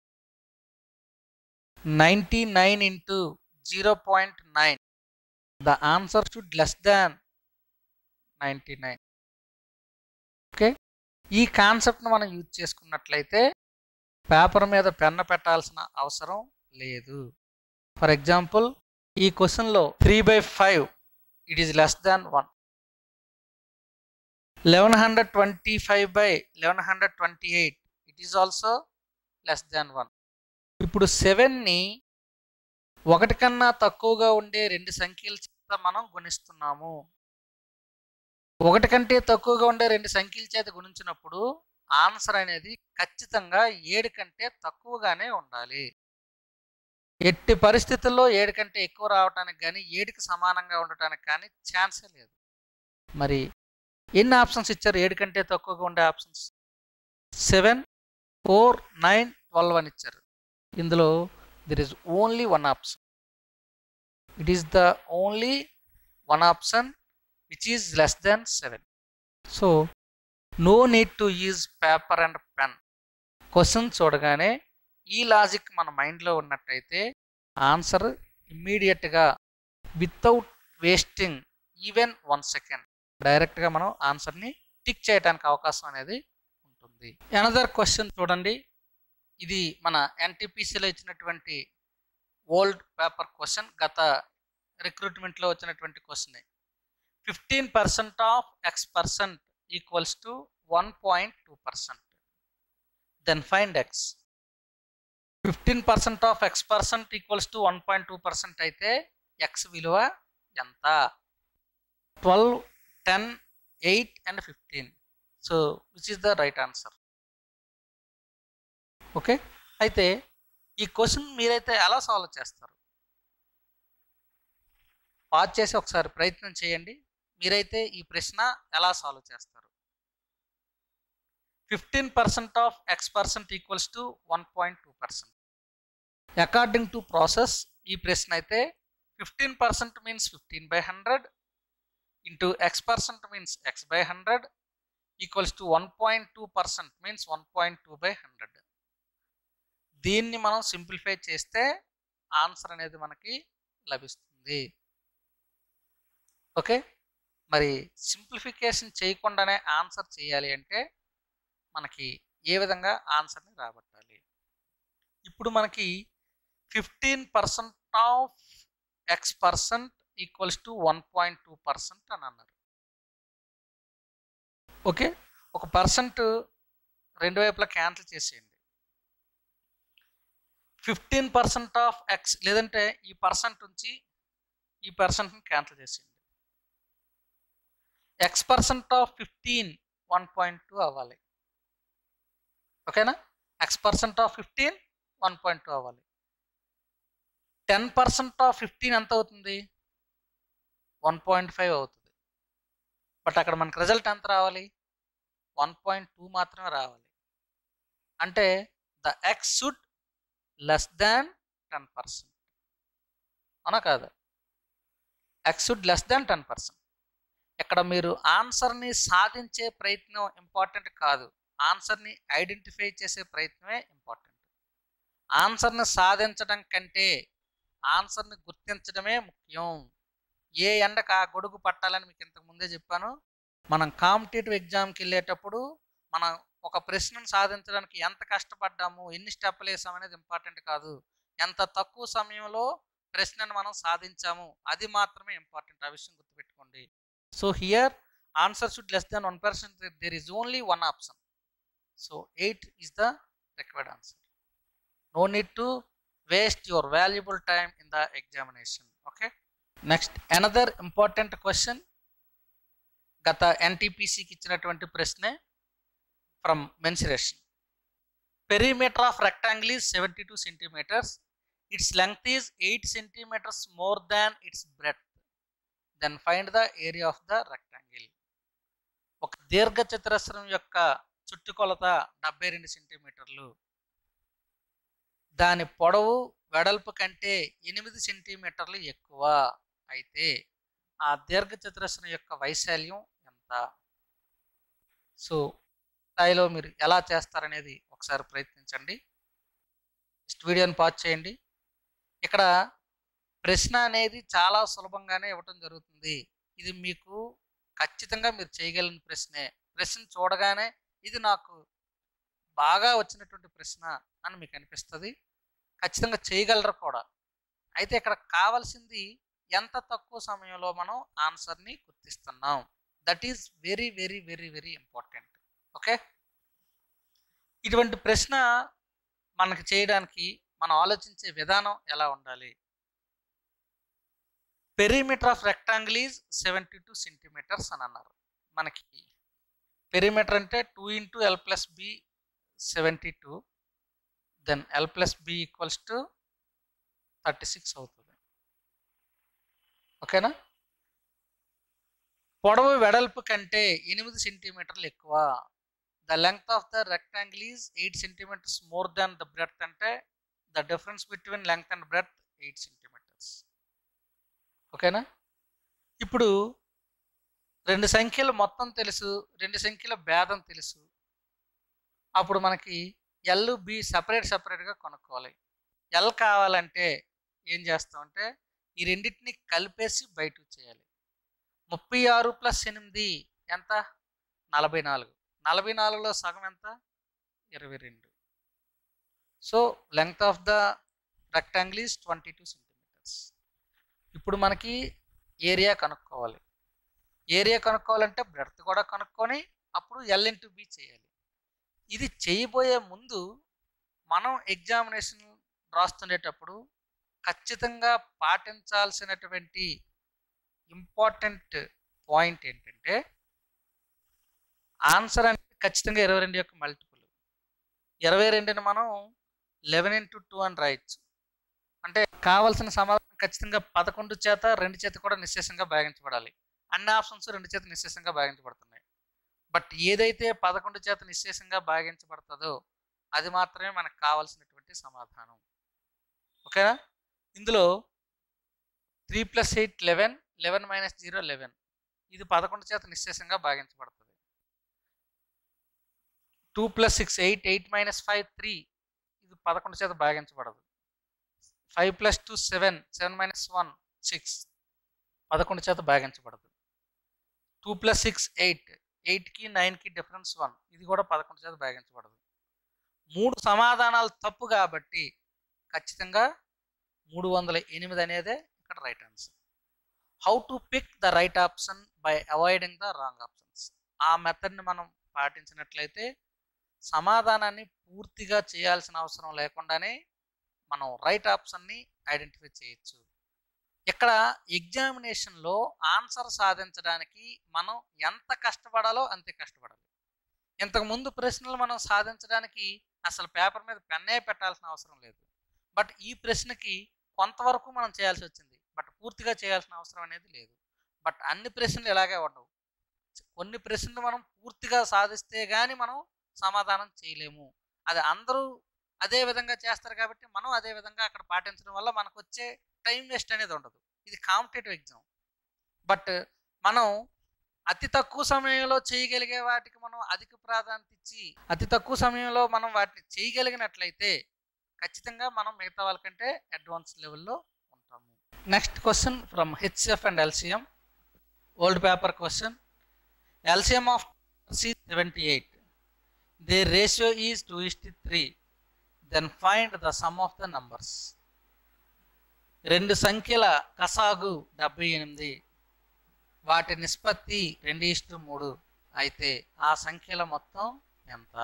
ninety nine into zero point nine the answer should less than ninety nine okay ఈ కాన్సెప్ట్ను మనం యూజ్ చేసుకున్నట్లయితే పేపర్ మీద పెన్న పెట్టాల్సిన అవసరం లేదు ఫర్ ఎగ్జాంపుల్ ఈ క్వశ్చన్లో three by five it is less than one eleven hundred twenty five by eleven hundred twenty eight it is also less than one ఇప్పుడు సెవెన్ని ఒకటి కన్నా తక్కువగా ఉండే రెండు సంఖ్యల చేత మనం గుణిస్తున్నాము ఒకటి కంటే తక్కువగా ఉండే రెండు సంఖ్యల చేత గుణించినప్పుడు ఆన్సర్ అనేది ఖచ్చితంగా ఏడు కంటే తక్కువగానే ఉండాలి ఎట్టి పరిస్థితుల్లో ఏడు కంటే ఎక్కువ రావడానికి కానీ ఏడుకి సమానంగా ఉండటానికి కానీ ఛాన్సే లేదు మరి ఎన్ని ఆప్షన్స్ ఇచ్చారు ఏడు కంటే తక్కువగా ఉండే options seven four nine twelve అని ఇచ్చారు ఇందులో there is only one option it is the only one option which is less than seven so no need to use paper and pen question చూడగానే ఈ లాజిక్ మన మైండ్లో ఉన్నట్టయితే answer ఇమ్మీడియట్గా without wasting even one second డైరెక్ట్గా మనం ఆన్సర్ని tick చేయడానికి అవకాశం అనేది ఉంటుంది అనదర్ క్వశ్చన్ చూడండి ఇది మన ఎన్టీపీసీలో ఇచ్చినటువంటి ఓల్డ్ పేపర్ క్వశ్చన్ గత రిక్రూట్మెంట్లో వచ్చినటువంటి question fifteen percent of X percent equals to one point two percent then find X fifteen percent of X percent equals to one point two percent అయితే X విలువ ఎంత twelve ten eight and fifteen so which is the right answer okay అయితే ఈ question మీరైతే ఎలా solve చేస్తారు pause చేసి ఒకసారి ప్రయత్నం చేయండి మీరైతే ఈ ప్రశ్న ఎలా సాల్వ్ చేస్తారు fifteen percent of X percent equals to one point two percent according to process ఈ ప్రశ్న అయితే fifteen percent means fifteen by hundred into X percent means X by hundred equals to one point two percent means one point two by hundred దీన్ని మనం simplify చేస్తే answer అనేది మనకి లభిస్తుంది okay మరి సింప్లిఫికేషన్ చేయకుండానే ఆన్సర్ చేయాలి అంటే మనకి ఏ విధంగా ఆన్సర్ని రాబట్టాలి ఇప్పుడు మనకి fifteen percent of X percent equals to one point two percent అని అన్నారు ఓకే ఒక పర్సెంట్ రెండు వైపులా క్యాన్సిల్ చేసేయండి ఫిఫ్టీన్ పర్సెంట్ ఆఫ్ ఎక్స్ లేదంటే ఈ పర్సెంట్ నుంచి ఈ పర్సెంట్ని క్యాన్సిల్ చేసేయండి X percent of fifteen one point two అవ్వాలి ఓకేనా X percent of fifteen one point two అవ్వాలి టెన్ పర్సెంట్ ఆఫ్ ఫిఫ్టీన్ ఎంత అవుతుంది వన్ పాయింట్ ఫైవ్ అవుతుంది బట్ అక్కడ మనకు రిజల్ట్ ఎంత రావాలి వన్ పాయింట్ టూ మాత్రమే రావాలి అంటే the X should less than ten percent అవునా కాదు X should less than ten percent ఇక్కడ మీరు ఆన్సర్ని సాధించే ప్రయత్నం ఇంపార్టెంట్ కాదు ఆన్సర్ని ఐడెంటిఫై చేసే ప్రయత్నమే ఇంపార్టెంట్ ఆన్సర్ని సాధించడం కంటే ఆన్సర్ని గుర్తించడమే ముఖ్యం ఏ ఎండకు ఆ గొడుగు పట్టాలని మీకు ఇంతకు ముందే చెప్పాను మనం కాంపిటేటివ్ ఎగ్జామ్కి వెళ్ళేటప్పుడు మనం ఒక ప్రశ్నను సాధించడానికి ఎంత కష్టపడ్డాము ఎన్ని స్టెప్లు వేసాం అనేది ఇంపార్టెంట్ కాదు ఎంత తక్కువ సమయంలో ప్రశ్నను మనం సాధించాము అది మాత్రమే ఇంపార్టెంట్ ఆ విషయం గుర్తుపెట్టుకోండి so here answer should less than one percent there is only one option so eight is the required answer no need to waste your valuable time in the examination okay next another important question గత ఎన్టీపీసీకి ఇచ్చినటువంటి ప్రశ్నే from mensuration perimeter of rectangle is seventy two centimeters its length is eight centimeters more than its breadth then find the area of the rectangle ఒక దీర్ఘ చతురస్రం యొక్క చుట్టుకొలత డెబ్బై రెండు సెంటీమీటర్లు దాని పొడవు వెడల్పు కంటే ఎనిమిది సెంటీమీటర్లు ఎక్కువ అయితే ఆ దీర్ఘ చతురస్రం యొక్క వైశాల్యం ఎంత సో స్థాయిలో మీరు ఎలా చేస్తారనేది ఒకసారి ప్రయత్నించండి నెక్స్ట్ వీడియోని పాజ్ చేయండి ఇక్కడ ప్రశ్న అనేది చాలా సులభంగానే ఇవ్వటం జరుగుతుంది ఇది మీకు ఖచ్చితంగా మీరు చేయగలిగిన ప్రశ్నే ప్రశ్న చూడగానే ఇది నాకు బాగా వచ్చినటువంటి ప్రశ్న అని మీకు అనిపిస్తుంది ఖచ్చితంగా చేయగలరు కూడా అయితే ఇక్కడ కావాల్సింది ఎంత తక్కువ సమయంలో మనం ఆన్సర్ని గుర్తిస్తున్నాం that is very very very very important okay ఇటువంటి ప్రశ్న మనకి చేయడానికి మనం ఆలోచించే విధానం ఎలా ఉండాలి perimeter of rectangle is seventy two centimeters అని అన్నారు మనకి పెరిమీటర్ అంటే two into L plus B seventy two then L plus B equals to thirty six అవుతుంది ఓకేనా పొడవు వెడల్పు కంటే ఎనిమిది సెంటీమీటర్లు ఎక్కువ the length of the rectangle is eight centimeters more than the breadth అంటే the difference between length and breadth eight centimeters ఓకేనా ఇప్పుడు రెండు సంఖ్యలు మొత్తం తెలుసు రెండు సంఖ్యల భేదం తెలుసు అప్పుడు మనకి ఎల్ బి సపరేట్ సపరేట్గా కొనుక్కోవాలి ఎల్ కావాలంటే ఏం చేస్తామంటే ఈ రెండింటిని కలిపేసి బయట చేయాలి ముప్పై ఆరు ప్లస్ ఎనిమిది ఎంత నలభై నాలుగు నలభై నాలుగులో సగం ఎంత ఇరవై రెండు so length of the rectangle is twenty two centimeters ఇప్పుడు మనకి ఏరియా కనుక్కోవాలి ఏరియా కనుక్కోవాలంటే బ్రెడ్త్ కూడా కనుక్కొని అప్పుడు ఎల్ ఇంటూ బి చేయాలి ఇది చేయబోయే ముందు మనం ఎగ్జామినేషన్ రాస్తుండేటప్పుడు ఖచ్చితంగా పాటించాల్సినటువంటి ఇంపార్టెంట్ పాయింట్ ఏంటంటే ఆన్సర్ అంటే ఖచ్చితంగా ఇరవై రెండు యొక్క మల్టిపుల్ ఇరవై రెండుని మనం లెవెన్ ఇంటూ టూ అని రాయొచ్చు అంటే కావాల్సిన సమాధానం ఖచ్చితంగా పదకొండు చేత రెండు చేత కూడా నిశ్శేషంగా భాగించబడాలి అన్ని ఆప్షన్స్ రెండు చేత నిశ్శేషంగా భాగించబడుతున్నాయి బట్ ఏదైతే పదకొండు చేత నిశ్శేషంగా భాగించబడుతుందో అది మాత్రమే మనకు కావాల్సినటువంటి సమాధానం ఓకేనా ఇందులో three plus eight eleven eleven minus zero eleven ఇది పదకొండు చేత నిశ్శేషంగా భాగించబడుతుంది two plus six eight eight minus five three ఇది పదకొండు చేత భాగించబడదు five plus two seven seven minus one six పదకొండు చేత భాగించబడదు టూ ప్లస్ సిక్స్ ఎయిట్ ఎయిట్కి నైన్కి డిఫరెన్స్ వన్ ఇది కూడా పదకొండు చేత భాగించబడదు మూడు సమాధానాలు తప్పు కాబట్టి ఖచ్చితంగా మూడు వందల ఎనిమిది అనేదే ఇక్కడ right answer how to pick the right option by avoiding the wrong options ఆ మెథడ్ని మనం పాటించినట్లయితే సమాధానాన్ని పూర్తిగా చేయాల్సిన అవసరం లేకుండానే మనం రైట్ ఆప్షన్ని ఐడెంటిఫై చేయొచ్చు ఇక్కడ ఎగ్జామినేషన్లో ఆన్సర్ సాధించడానికి మనం ఎంత కష్టపడాలో అంతే కష్టపడాలి ఇంతకు ముందు ప్రశ్నలు మనం సాధించడానికి అసలు పేపర్ మీద పెన్నే పెట్టాల్సిన అవసరం లేదు బట్ ఈ ప్రశ్నకి కొంతవరకు మనం చేయాల్సి వచ్చింది బట్ పూర్తిగా చేయాల్సిన అవసరం అనేది లేదు బట్ అన్ని ప్రశ్నలు ఇలాగే ఉండవు కొన్ని ప్రశ్నలు మనం పూర్తిగా సాధిస్తే కానీ మనం సమాధానం చేయలేము అది అందరూ అదే విధంగా చేస్తారు కాబట్టి మనం అదే విధంగా అక్కడ పాటించడం వల్ల మనకు వచ్చే టైం వేస్ట్ అనేది ఉండదు ఇది కాంపిటేటివ్ ఎగ్జామ్ బట్ మనం అతి తక్కువ సమయంలో చేయగలిగే వాటికి మనం అధిక ప్రాధాన్యత ఇచ్చి అతి తక్కువ సమయంలో మనం వాటిని చేయగలిగినట్లయితే ఖచ్చితంగా మనం మిగతా వాళ్ళకంటే అడ్వాన్స్ లెవెల్లో ఉంటాము next question from HF and LCM old paper question LCM of C seventy eight they ratio is two is to three then find the sum of the numbers రెండు సంఖ్యల కసాగు డెబ్బై ఎనిమిది వాటి నిష్పత్తి రెండు ఇష్టు మూడు అయితే ఆ సంఖ్యల మొత్తం ఎంత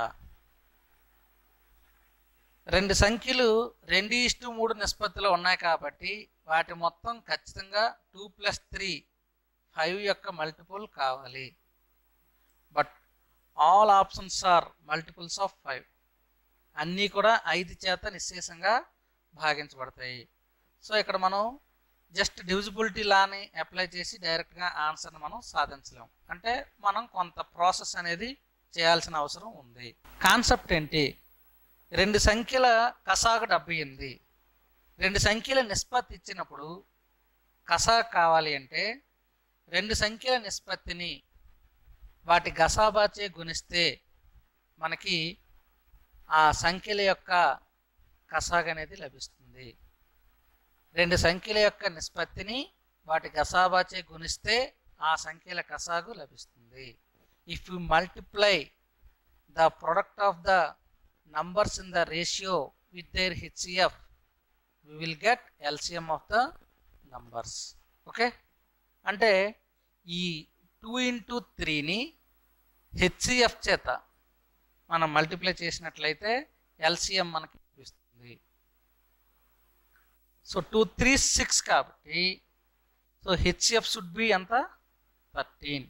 రెండు సంఖ్యలు రెండు ఇష్టు మూడు నిష్పత్తిలో ఉన్నాయి కాబట్టి వాటి మొత్తం ఖచ్చితంగా టూ ప్లస్ త్రీ ఫైవ్ యొక్క మల్టిపుల్ కావాలి but all options are multiples of five అన్నీ కూడా ఐదు చేత నిశ్శేషంగా భాగించబడతాయి సో ఇక్కడ మనం జస్ట్ డివిజిబిలిటీ లాని అప్లై చేసి డైరెక్ట్గా ఆన్సర్ని మనం సాధించలేం అంటే మనం కొంత ప్రాసెస్ అనేది చేయాల్సిన అవసరం ఉంది కాన్సెప్ట్ ఏంటి రెండు సంఖ్యల కసాగు డెబ్బై ఎనిమిది రెండు సంఖ్యల నిష్పత్తి ఇచ్చినప్పుడు కసాగు కావాలి అంటే రెండు సంఖ్యల నిష్పత్తిని వాటి గసాబాచే గుణిస్తే మనకి ఆ సంఖ్యల యొక్క కసాగు అనేది లభిస్తుంది రెండు సంఖ్యల యొక్క నిష్పత్తిని వాటి గసాబాచే గుణిస్తే ఆ సంఖ్యల కసాగు లభిస్తుంది if you multiply the product of the numbers in the ratio with their HCF we will get LCM of the numbers okay అంటే ఈ టూ ఇంటూ త్రీని హెచ్సిఎఫ్ చేత మనం మల్టిప్లై చేసినట్లయితే ఎల్సిఎం మనకి లభిస్తుంది సో టూ త్రీ సిక్స్ కాబట్టి so HF should be ఎంత thirteen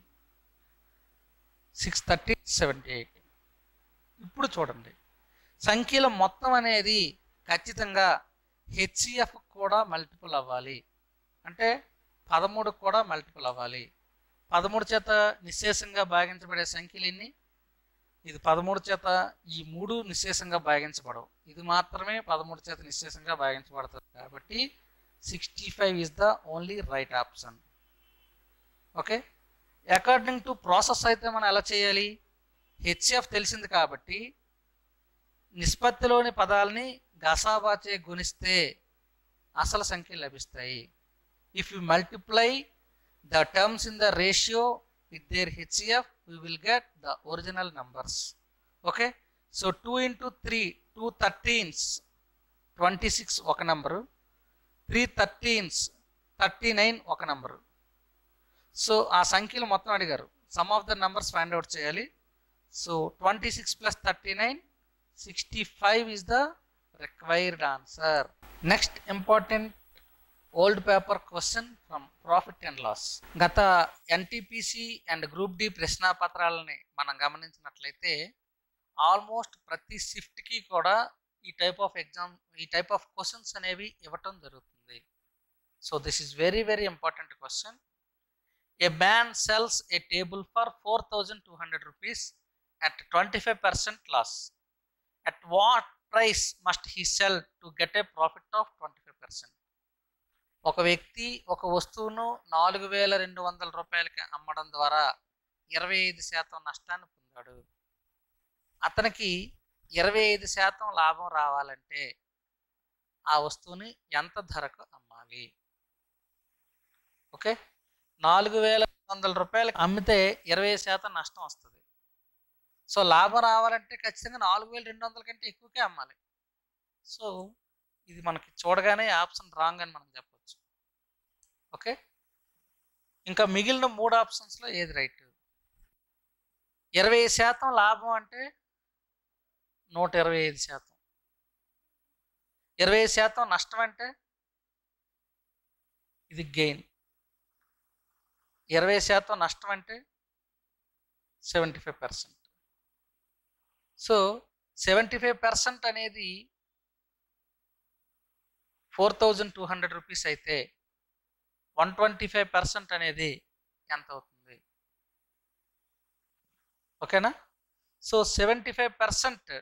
six thirty seventy eight ఇప్పుడు చూడండి సంఖ్యల మొత్తం అనేది ఖచ్చితంగా హెచ్సిఎఫ్ కూడా మల్టిపుల్ అవ్వాలి అంటే పదమూడు కూడా మల్టిపుల్ అవ్వాలి పదమూడు చేత నిశ్శేషంగా భాగించబడే సంఖ్యలు ఎన్ని ఇది పదమూడు చేత ఈ మూడు నిశ్శేషంగా భాగించబడవు ఇది మాత్రమే పదమూడు చేత నిశ్శేషంగా భాగించబడుతుంది కాబట్టి sixty five is the only right option okay according to process అయితే మనం ఎలా చేయాలి హెచ్ఎఫ్ తెలిసింది కాబట్టి నిష్పత్తిలోని పదాలని గసాబాచే గుణిస్తే అసలు సంఖ్యలు లభిస్తాయి if you multiply the terms in the ratio with their HF we will get the original numbers okay so two into three two thirteens twenty six ఒక number three thirteens thirty nine ఒక number so ఆ సంఖ్యలు మొత్తం అడిగారు sum of the numbers find out చేయాలి so twenty six plus thirty nine sixty five is the required answer next important old paper question from profit and loss గత NTPC and group D ప్రశ్నాపత్రాలని మనం గమనించినట్లయితే almost ప్రతి షిఫ్ట్కి కూడా ఈ type of exam ఈ టైప్ ఆఫ్ క్వశ్చన్స్ అనేవి ఇవ్వటం జరుగుతుంది so this is very very important question a man sells a table for four thousand two hundred rupees at twenty five percent loss at what price must he sell to get a profit of twenty five percent ఒక వ్యక్తి ఒక వస్తువును నాలుగు వేల రెండు వందల రూపాయలకి అమ్మడం ద్వారా ఇరవై ఐదు శాతం నష్టాన్ని పొందాడు అతనికి ఇరవై ఐదు శాతం లాభం రావాలంటే ఆ వస్తువుని ఎంత ధరకు అమ్మాలి ఓకే నాలుగు వేల వందల రూపాయలకి అమ్మితే ఇరవై శాతం నష్టం వస్తుంది సో లాభం రావాలంటే ఖచ్చితంగా నాలుగు వేల రెండు వందల కంటే ఎక్కువకే అమ్మాలి సో ఇది మనకి చూడగానే ఆప్షన్ రాంగ్ అని మనం చెప్పొచ్చు ఓకే ఇంకా మిగిలిన మూడు ఆప్షన్స్లో ఏది రైట్ ఇరవై శాతం లాభం అంటే నూట ఇరవై ఐదు శాతం ఇరవై శాతం నష్టం అంటే ఇది గెయిన్ ఇరవై శాతం నష్టం అంటే seventy five percent so seventy five percent అనేది four thousand two hundred rupees అయితే వన్ ట్వంటీ ఫైవ్ పర్సెంట్ అనేది ఎంత అవుతుంది ఓకేనా సో సెవెంటీ ఫైవ్ పర్సెంట్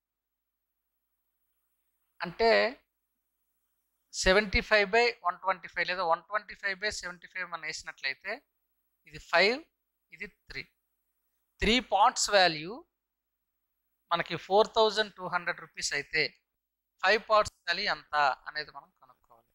అంటే seventy five by one twenty five లేదా one twenty five by seventy five మనం వేసినట్లయితే ఇది ఫైవ్ ఇది త్రీ త్రీ పాయింట్స్ వాల్యూ మనకి four thousand two hundred rupees అయితే ఫైవ్ పార్ట్స్ వాల్యూ ఎంత అనేది మనం కనుక్కోవాలి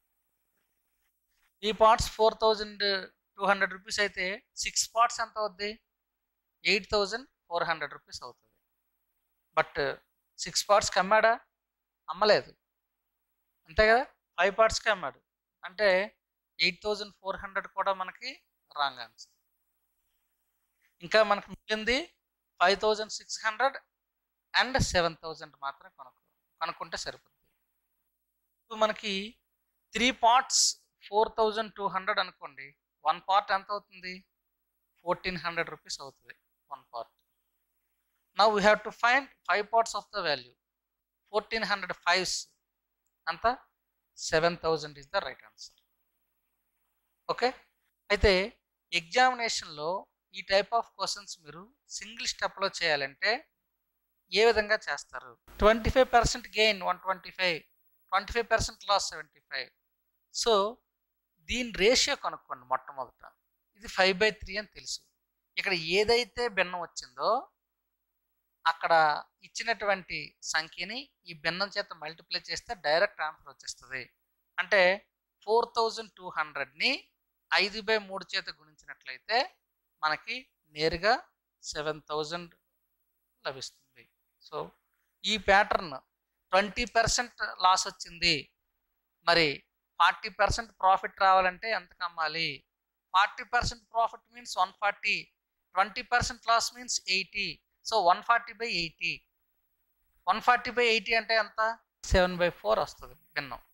ఈ parts four thousand two hundred rupees అయితే సిక్స్ పార్ట్స్ ఎంత అవుద్ది eight thousand four hundred rupees అవుతుంది బట్ సిక్స్ పార్ట్స్కి అమ్మాడా అమ్మలేదు అంతే కదా ఫైవ్ పార్ట్స్కి అమ్మాడు అంటే ఎయిట్ థౌజండ్ ఫోర్ హండ్రెడ్ కూడా మనకి రాంగ్ ఆన్సర్ ఇంకా మనకు మిగిలింది five thousand six hundred and seven thousand మాత్రం కొనుక్కో కనుక్కుంటే సరిపోతుంది ఇప్పుడు మనకి three parts four thousand two hundred అనుకోండి వన్ పార్ట్ ఎంత అవుతుంది ఫోర్టీన్ హండ్రెడ్ రూపీస్ అవుతుంది one part now we have to find five parts of the value fourteen hundred fives అంత seven thousand is the right answer okay అయితే ఎగ్జామినేషన్లో ఈ type of questions మీరు single స్టెప్లో చేయాలంటే ఏ విధంగా చేస్తారు twenty five percent gain one twenty five twenty five percent loss seventy five so దీని రేషియో కనుక్కోండి మొట్టమొదట ఇది ఫైవ్ బై త్రీ అని తెలుసు ఇక్కడ ఏదైతే భిన్నం వచ్చిందో అక్కడ ఇచ్చినటువంటి సంఖ్యని ఈ భిన్నం చేత మల్టిప్లై చేస్తే డైరెక్ట్ ఆన్సర్ వచ్చేస్తుంది అంటే ఫోర్ థౌజండ్ టూ హండ్రెడ్ని ఐదు బై మూడు చేత గుణించినట్లయితే మనకి నేరుగా సెవెన్ థౌజండ్ లభిస్తుంది సో ఈ ప్యాటర్న్ ట్వంటీ పర్సెంట్ లాస్ వచ్చింది మరి ఫార్టీ పర్సెంట్ ప్రాఫిట్ రావాలంటే ఎంత కమ్మాలి forty percent profit means one forty twenty percent loss means eighty so one forty by eighty one forty by eighty అంటే ఎంత సెవెన్ బై ఫోర్ వస్తుంది భిన్నం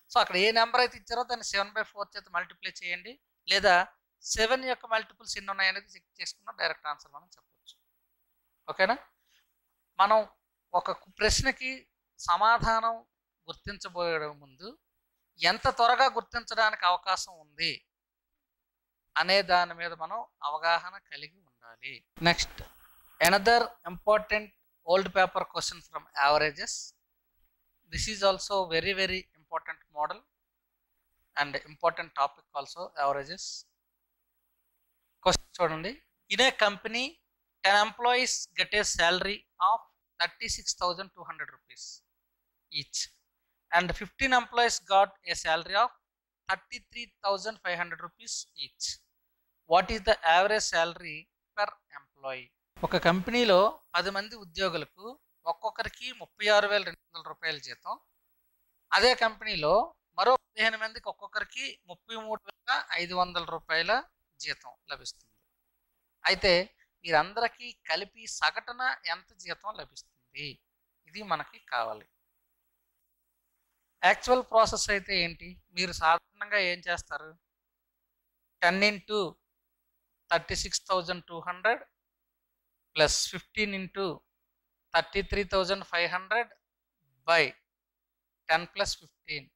సో అక్కడ ఏ నెంబర్ అయితే ఇచ్చారో దాన్ని సెవెన్ బై ఫోర్ చేత మల్టిప్లై చేయండి లేదా సెవెన్ యొక్క మల్టిపుల్స్ ఎన్ని ఉన్నాయనేది చెక్ చేసుకున్న డైరెక్ట్ ఆన్సర్ మనం చెప్పొచ్చు ఓకేనా మనం ఒక ప్రశ్నకి సమాధానం గుర్తించబోయే ముందు ఎంత త్వరగా గుర్తించడానికి అవకాశం ఉంది అనే దాని మీద మనం అవగాహన కలిగి ఉండాలి next another important old paper question from averages this is also very very important model and important topic also averages question చూడండి in a company ten employees get a salary of thirty six thousand two hundred rupees each and fifteen employees got a salary of thirty three thousand five hundred rupees each what is the average salary per employee ఒక కంపెనీలో పది మంది ఉద్యోగులకు ఒక్కొక్కరికి ముప్పై ఆరు వేల రెండు వందల రూపాయల జీతం అదే కంపెనీలో మరో పదిహేను మందికి ఒక్కొక్కరికి ముప్పై మూడు వేల ఐదు వందల రూపాయల జీతం లభిస్తుంది అయితే వీరందరికీ కలిపి సగటున ఎంత జీతం లభిస్తుంది ఇది మనకి కావాలి యాక్చువల్ ప్రాసెస్ అయితే ఏంటి మీరు సాధారణంగా ఏం చేస్తారు ten into thirty six thousand two hundred plus fifteen into thirty three thousand five hundred by ten plus fifteen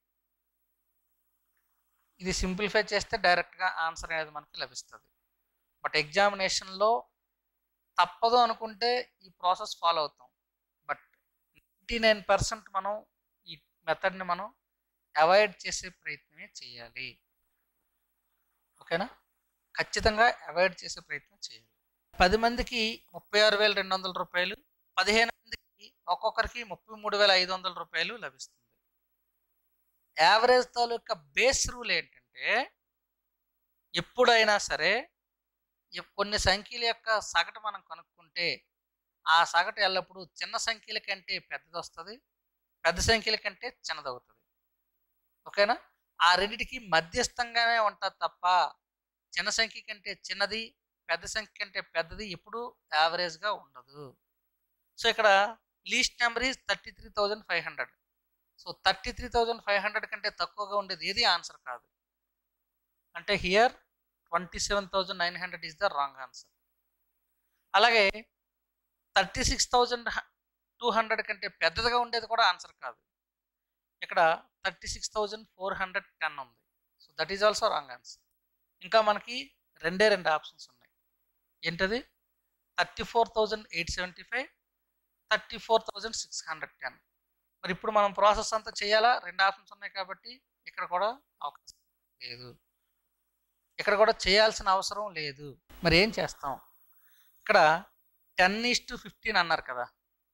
ఇది సింప్లిఫై చేస్తే డైరెక్ట్గా ఆన్సర్ అనేది మనకి లభిస్తుంది బట్ ఎగ్జామినేషన్లో తప్పదు అనుకుంటే ఈ ప్రాసెస్ ఫాలో అవుతాం బట్ నైంటీ నైన్ పర్సెంట్ మనం ఈ మెథడ్ని మనం అవాయిడ్ చేసే ప్రయత్నమే చేయాలి ఓకేనా ఖచ్చితంగా అవాయిడ్ చేసే ప్రయత్నం చేయాలి పది మందికి ముప్పై ఆరు వేల రెండు వందల రూపాయలు పదిహేను మందికి ఒక్కొక్కరికి ముప్పై మూడు వేల ఐదు వందల రూపాయలు లభిస్తుంది యావరేజ్ తాలూకా బేస్ రూల్ ఏంటంటే ఎప్పుడైనా సరే ఎప్- కొన్ని సంఖ్యల యొక్క సగటు మనం కనుక్కుంటే ఆ సగటు ఎల్లప్పుడూ చిన్న సంఖ్యల కంటే పెద్దది వస్తుంది పెద్ద సంఖ్యల కంటే చిన్నది అవుతుంది ఓకేనా ఆ రెండిటికి మధ్యస్థంగానే ఉంటుంది తప్ప చిన్న సంఖ్య కంటే చిన్నది పెద్ద సంఖ్య కంటే పెద్దది ఎప్పుడు యావరేజ్గా ఉండదు సో ఇక్కడ least number is thirty three thousand five hundred so thirty three thousand five hundred కంటే తక్కువగా ఉండేది ఏది ఆన్సర్ కాదు అంటే here twenty seven thousand nine hundred is the wrong answer అలాగే thirty six thousand two hundred కంటే పెద్దదిగా ఉండేది కూడా ఆన్సర్ కాదు ఇక్కడ thirty six thousand four hundred ten ఉంది so that is also wrong answer ఇంకా మనకి రెండే రెండు ఆప్షన్స్ ఉన్నాయి ఏంటది thirty four thousand eight seventy five thirty four thousand six hundred ten మరి ఇప్పుడు మనం ప్రాసెస్ అంతా చేయాలా రెండు ఆప్షన్స్ ఉన్నాయి కాబట్టి ఇక్కడ కూడా అవకాశం లేదు ఇక్కడ కూడా చేయాల్సిన అవసరం లేదు మరి ఏం చేస్తాం ఇక్కడ టెన్ ఈస్ టు ఫిఫ్టీన్ అన్నారు కదా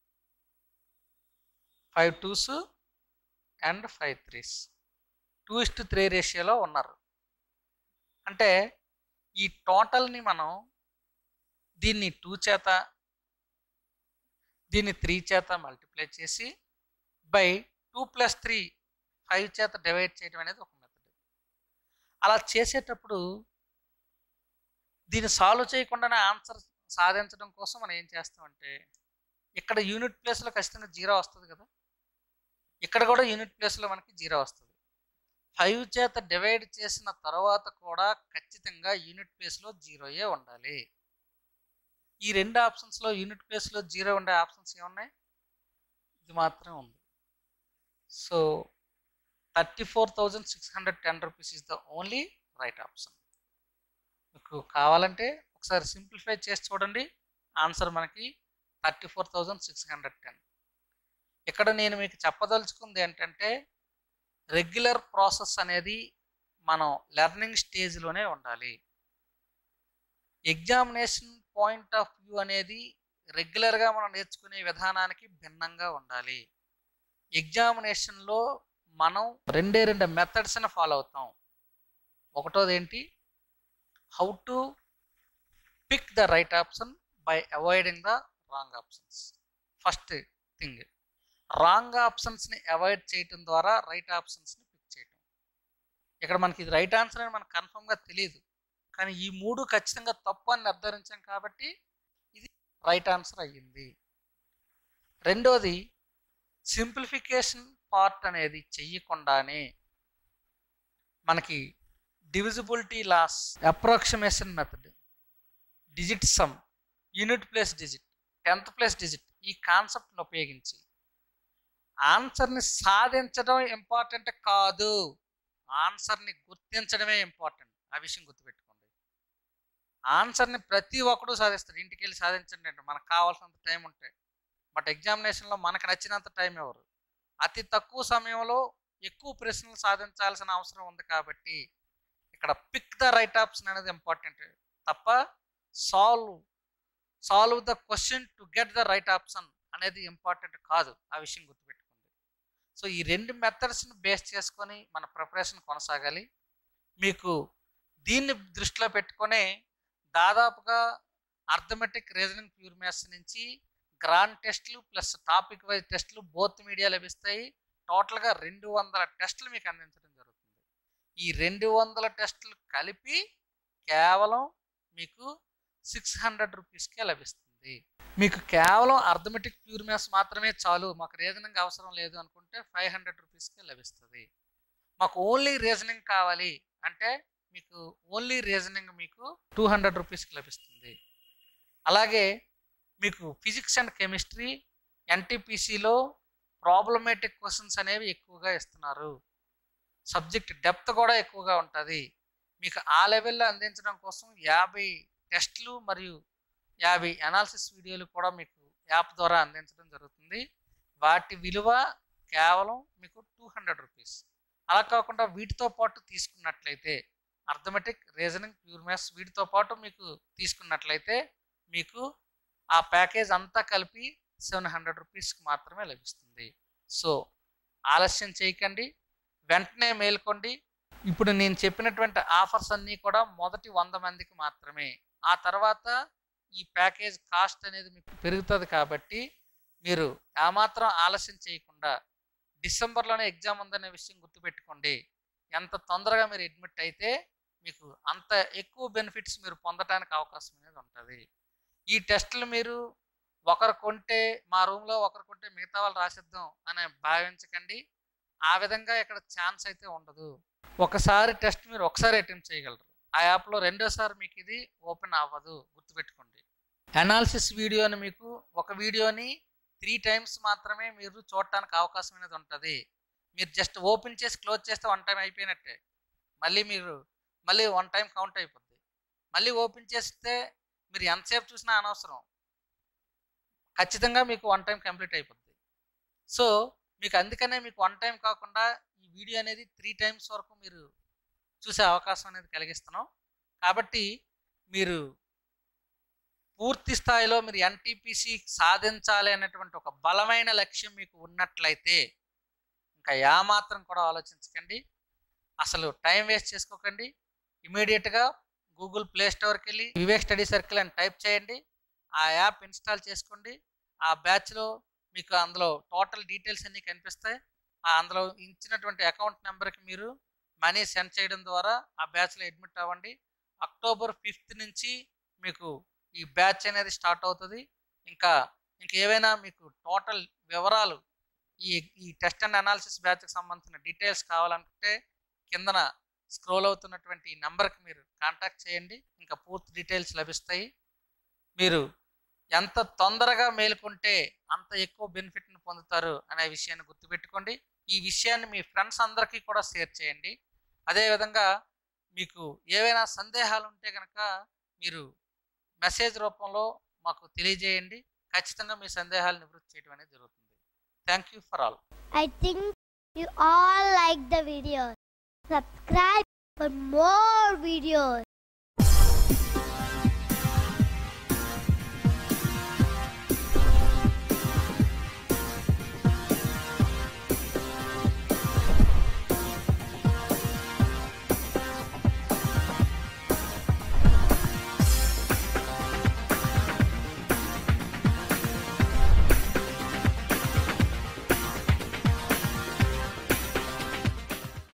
five twos and five threes two is to three రేషియోలో ఉన్నారు అంటే ఈ టోటల్ని మనం దీన్ని టూ చేత దీన్ని త్రీ చేత మల్టిప్లై చేసి by two plus three five చేత డివైడ్ చేయడం అనేది ఒక మెథడ్ అలా చేసేటప్పుడు దీన్ని సాల్వ్ చేయకుండానే ఆన్సర్ సాధించడం కోసం మనం ఏం చేస్తామంటే ఇక్కడ యూనిట్ ప్లేస్లో ఖచ్చితంగా జీరో వస్తుంది కదా ఇక్కడ కూడా యూనిట్ ప్లేస్లో మనకి జీరో వస్తుంది ఫైవ్ చేత డివైడ్ చేసిన తర్వాత కూడా ఖచ్చితంగా యూనిట్ ప్లేస్లో జీరోయే ఉండాలి ఈ రెండు ఆప్షన్స్లో యూనిట్ ప్లేస్లో జీరో ఉండే ఆప్షన్స్ ఏమున్నాయి ఇది మాత్రమే ఉంది so thirty four thousand six hundred ten rupees is the only right option మీకు కావాలంటే ఒకసారి సింప్లిఫై చేసి చూడండి ఆన్సర్ మనకి thirty four thousand six hundred ten ఇక్కడ నేను మీకు చెప్పదలుచుకుంది ఏంటంటే రెగ్యులర్ ప్రాసెస్ అనేది మనం లెర్నింగ్ స్టేజ్లోనే ఉండాలి ఎగ్జామినేషన్ పాయింట్ ఆఫ్ వ్యూ అనేది రెగ్యులర్గా మనం నేర్చుకునే విధానానికి భిన్నంగా ఉండాలి ఎగ్జామినేషన్లో మనం రెండే రెండు మెథడ్స్ని ఫాలో అవుతాం ఒకటోది ఏంటి how to pick the right option by avoiding the wrong options first thing wrong ఆప్షన్స్ని అవాయిడ్ చేయటం ద్వారా రైట్ ఆప్షన్స్ని పిక్ చేయటం ఇక్కడ మనకి ఇది రైట్ ఆన్సర్ అని మనకు కన్ఫర్మ్గా తెలియదు కానీ ఈ మూడు ఖచ్చితంగా తప్పు అని నిర్ధారించాం కాబట్టి ఇది రైట్ ఆన్సర్ అయ్యింది రెండోది సింప్లిఫికేషన్ పార్ట్ అనేది చెయ్యకుండానే మనకి divisibility loss approximation method digit sum unit place digit tenth place digit ఈ కాన్సెప్ట్ని ఉపయోగించి ఆన్సర్ని సాధించడం ఇంపార్టెంట్ కాదు ఆన్సర్ని గుర్తించడమే ఇంపార్టెంట్ ఆ విషయం గుర్తుపెట్టుకోండి ఆన్సర్ని ప్రతి ఒక్కడు సాధిస్తాడు ఇంటికి వెళ్ళి సాధించండి అంటే మనకు కావాల్సినంత టైం ఉంటే బట్ ఎగ్జామినేషన్లో మనకు నచ్చినంత టైం ఎవరు అతి తక్కువ సమయంలో ఎక్కువ ప్రశ్నలు సాధించాల్సిన అవసరం ఉంది కాబట్టి ఇక్కడ పిక్ ద రైట్ ఆప్షన్ అనేది ఇంపార్టెంట్ తప్ప solve solve the question to get the right option అనేది ఇంపార్టెంట్ కాదు ఆ విషయం గుర్తుపెట్టుకోండి సో ఈ రెండు మెథడ్స్ని బేస్ చేసుకొని మన ప్రిపరేషన్ కొనసాగాలి మీకు దీన్ని దృష్టిలో పెట్టుకొని దాదాపుగా అర్థమెటిక్ రీజనింగ్ ప్యూర్ మ్యాథ్స్ నుంచి గ్రాండ్ టెస్ట్లు ప్లస్ టాపిక్ వైజ్ టెస్ట్లు బోత్ మీడియా లభిస్తాయి టోటల్గా రెండు వందల టెస్టులు మీకు అందించడం జరుగుతుంది ఈ రెండు వందల టెస్టులు కలిపి కేవలం మీకు సిక్స్ హండ్రెడ్ రూపీస్కే లభిస్తుంది మీకు కేవలం అర్థమెటిక్ ప్యూర్ మ్యాథ్స్ మాత్రమే చాలు మాకు రీజనింగ్ అవసరం లేదు అనుకుంటే ఫైవ్ హండ్రెడ్ రూపీస్కే లభిస్తుంది మాకు ఓన్లీ రీజనింగ్ కావాలి అంటే మీకు ఓన్లీ రీజనింగ్ మీకు టూ హండ్రెడ్ రూపీస్కి లభిస్తుంది అలాగే మీకు ఫిజిక్స్ అండ్ కెమిస్ట్రీ ఎన్టీపీసీలో ప్రాబ్లమేటిక్ క్వశ్చన్స్ అనేవి ఎక్కువగా ఇస్తున్నారు సబ్జెక్ట్ డెప్త్ కూడా ఎక్కువగా ఉంటుంది మీకు ఆ లెవెల్లో అందించడం కోసం యాభై టెస్ట్లు మరియు యాభై అనాలిసిస్ వీడియోలు కూడా మీకు యాప్ ద్వారా అందించడం జరుగుతుంది వాటి విలువ కేవలం మీకు టూ హండ్రెడ్ రూపీస్ అలా కాకుండా వీటితో పాటు తీసుకున్నట్లయితే అర్థమెటిక్ రీజనింగ్ ప్యూర్ మ్యాథ్స్ వీటితో పాటు మీకు తీసుకున్నట్లయితే మీకు ఆ ప్యాకేజ్ అంతా కలిపి సెవెన్ హండ్రెడ్ రూపీస్కి మాత్రమే లభిస్తుంది సో ఆలస్యం చేయకండి వెంటనే మేల్కోండి ఇప్పుడు నేను చెప్పినటువంటి ఆఫర్స్ అన్నీ కూడా మొదటి వంద మందికి మాత్రమే ఆ తర్వాత ఈ ప్యాకేజ్ కాస్ట్ అనేది మీకు పెరుగుతుంది కాబట్టి మీరు ఏమాత్రం ఆలస్యం చేయకుండా డిసెంబర్లోనే ఎగ్జామ్ ఉందనే విషయం గుర్తుపెట్టుకోండి ఎంత తొందరగా మీరు అడ్మిట్ అయితే మీకు అంత ఎక్కువ బెనిఫిట్స్ మీరు పొందడానికి అవకాశం అనేది ఉంటుంది ఈ టెస్టులు మీరు ఒకరు కొంటే మా రూమ్లో ఒకరు కొంటే మిగతా వాళ్ళు రాసిద్దాం అని భావించకండి ఆ విధంగా ఇక్కడ ఛాన్స్ అయితే ఉండదు ఒకసారి టెస్ట్ మీరు ఒకసారి అటెంప్ట్ చేయగలరు ఆ యాప్లో రెండోసారి మీకు ఇది ఓపెన్ అవ్వదు గుర్తుపెట్టుకోండి అనాలిసిస్ వీడియోని మీకు ఒక వీడియోని త్రీ టైమ్స్ మాత్రమే మీరు చూడటానికి అవకాశం అనేది ఉంటుంది మీరు జస్ట్ ఓపెన్ చేసి క్లోజ్ చేస్తే వన్ టైం అయిపోయినట్టే మళ్ళీ మీరు మళ్ళీ వన్ టైం కౌంట్ అయిపోద్ది మళ్ళీ ఓపెన్ చేస్తే మీరు ఎంతసేపు చూసినా అనవసరం ఖచ్చితంగా మీకు వన్ టైం కంప్లీట్ అయిపోద్ది సో మీకు అందుకనే మీకు వన్ టైం కాకుండా ఈ వీడియో అనేది త్రీ టైమ్స్ వరకు మీరు చూసే అవకాశం అనేది కలిగిస్తున్నాం కాబట్టి మీరు పూర్తి స్థాయిలో మీరు ఎన్టీపీసీ సాధించాలి అనేటువంటి ఒక బలమైన లక్ష్యం మీకు ఉన్నట్లయితే ఇంకా ఏమాత్రం కూడా ఆలోచించకండి అసలు టైం వేస్ట్ చేసుకోకండి ఇమీడియట్గా గూగుల్ ప్లే స్టోర్కి వెళ్ళి వివేక్ స్టడీ సర్కిల్ అని టైప్ చేయండి ఆ యాప్ ఇన్స్టాల్ చేసుకోండి ఆ బ్యాచ్లో మీకు అందులో టోటల్ డీటెయిల్స్ అన్నీ కనిపిస్తాయి ఆ అందులో ఇచ్చినటువంటి అకౌంట్ నెంబర్కి మీరు మనీ సెండ్ చేయడం ద్వారా ఆ బ్యాచ్లో అడ్మిట్ అవ్వండి అక్టోబర్ ఫిఫ్త్ నుంచి మీకు ఈ బ్యాచ్ అనేది స్టార్ట్ అవుతుంది ఇంకా ఇంకేవైనా మీకు టోటల్ వివరాలు ఈ ఈ టెస్ట్ అండ్ అనాలిసిస్ బ్యాచ్కి సంబంధించిన డీటెయిల్స్ కావాలనుకుంటే కిందన స్క్రోల్ అవుతున్నటువంటి ఈ నెంబర్కి మీరు కాంటాక్ట్ చేయండి ఇంకా పూర్తి డీటెయిల్స్ లభిస్తాయి మీరు ఎంత తొందరగా మేలుకుంటే అంత ఎక్కువ బెనిఫిట్ని పొందుతారు అనే విషయాన్ని గుర్తుపెట్టుకోండి ఈ విషయాన్ని మీ ఫ్రెండ్స్ అందరికీ కూడా షేర్ చేయండి అదేవిధంగా మీకు ఏవైనా సందేహాలు ఉంటే కనుక మీరు మెసేజ్ రూపంలో మాకు తెలియజేయండి ఖచ్చితంగా మీ సందేహాలు నివృత్తి చేయడం అనేది జరుగుతుంది thank you for all I think you all like the video. Subscribe for more videos.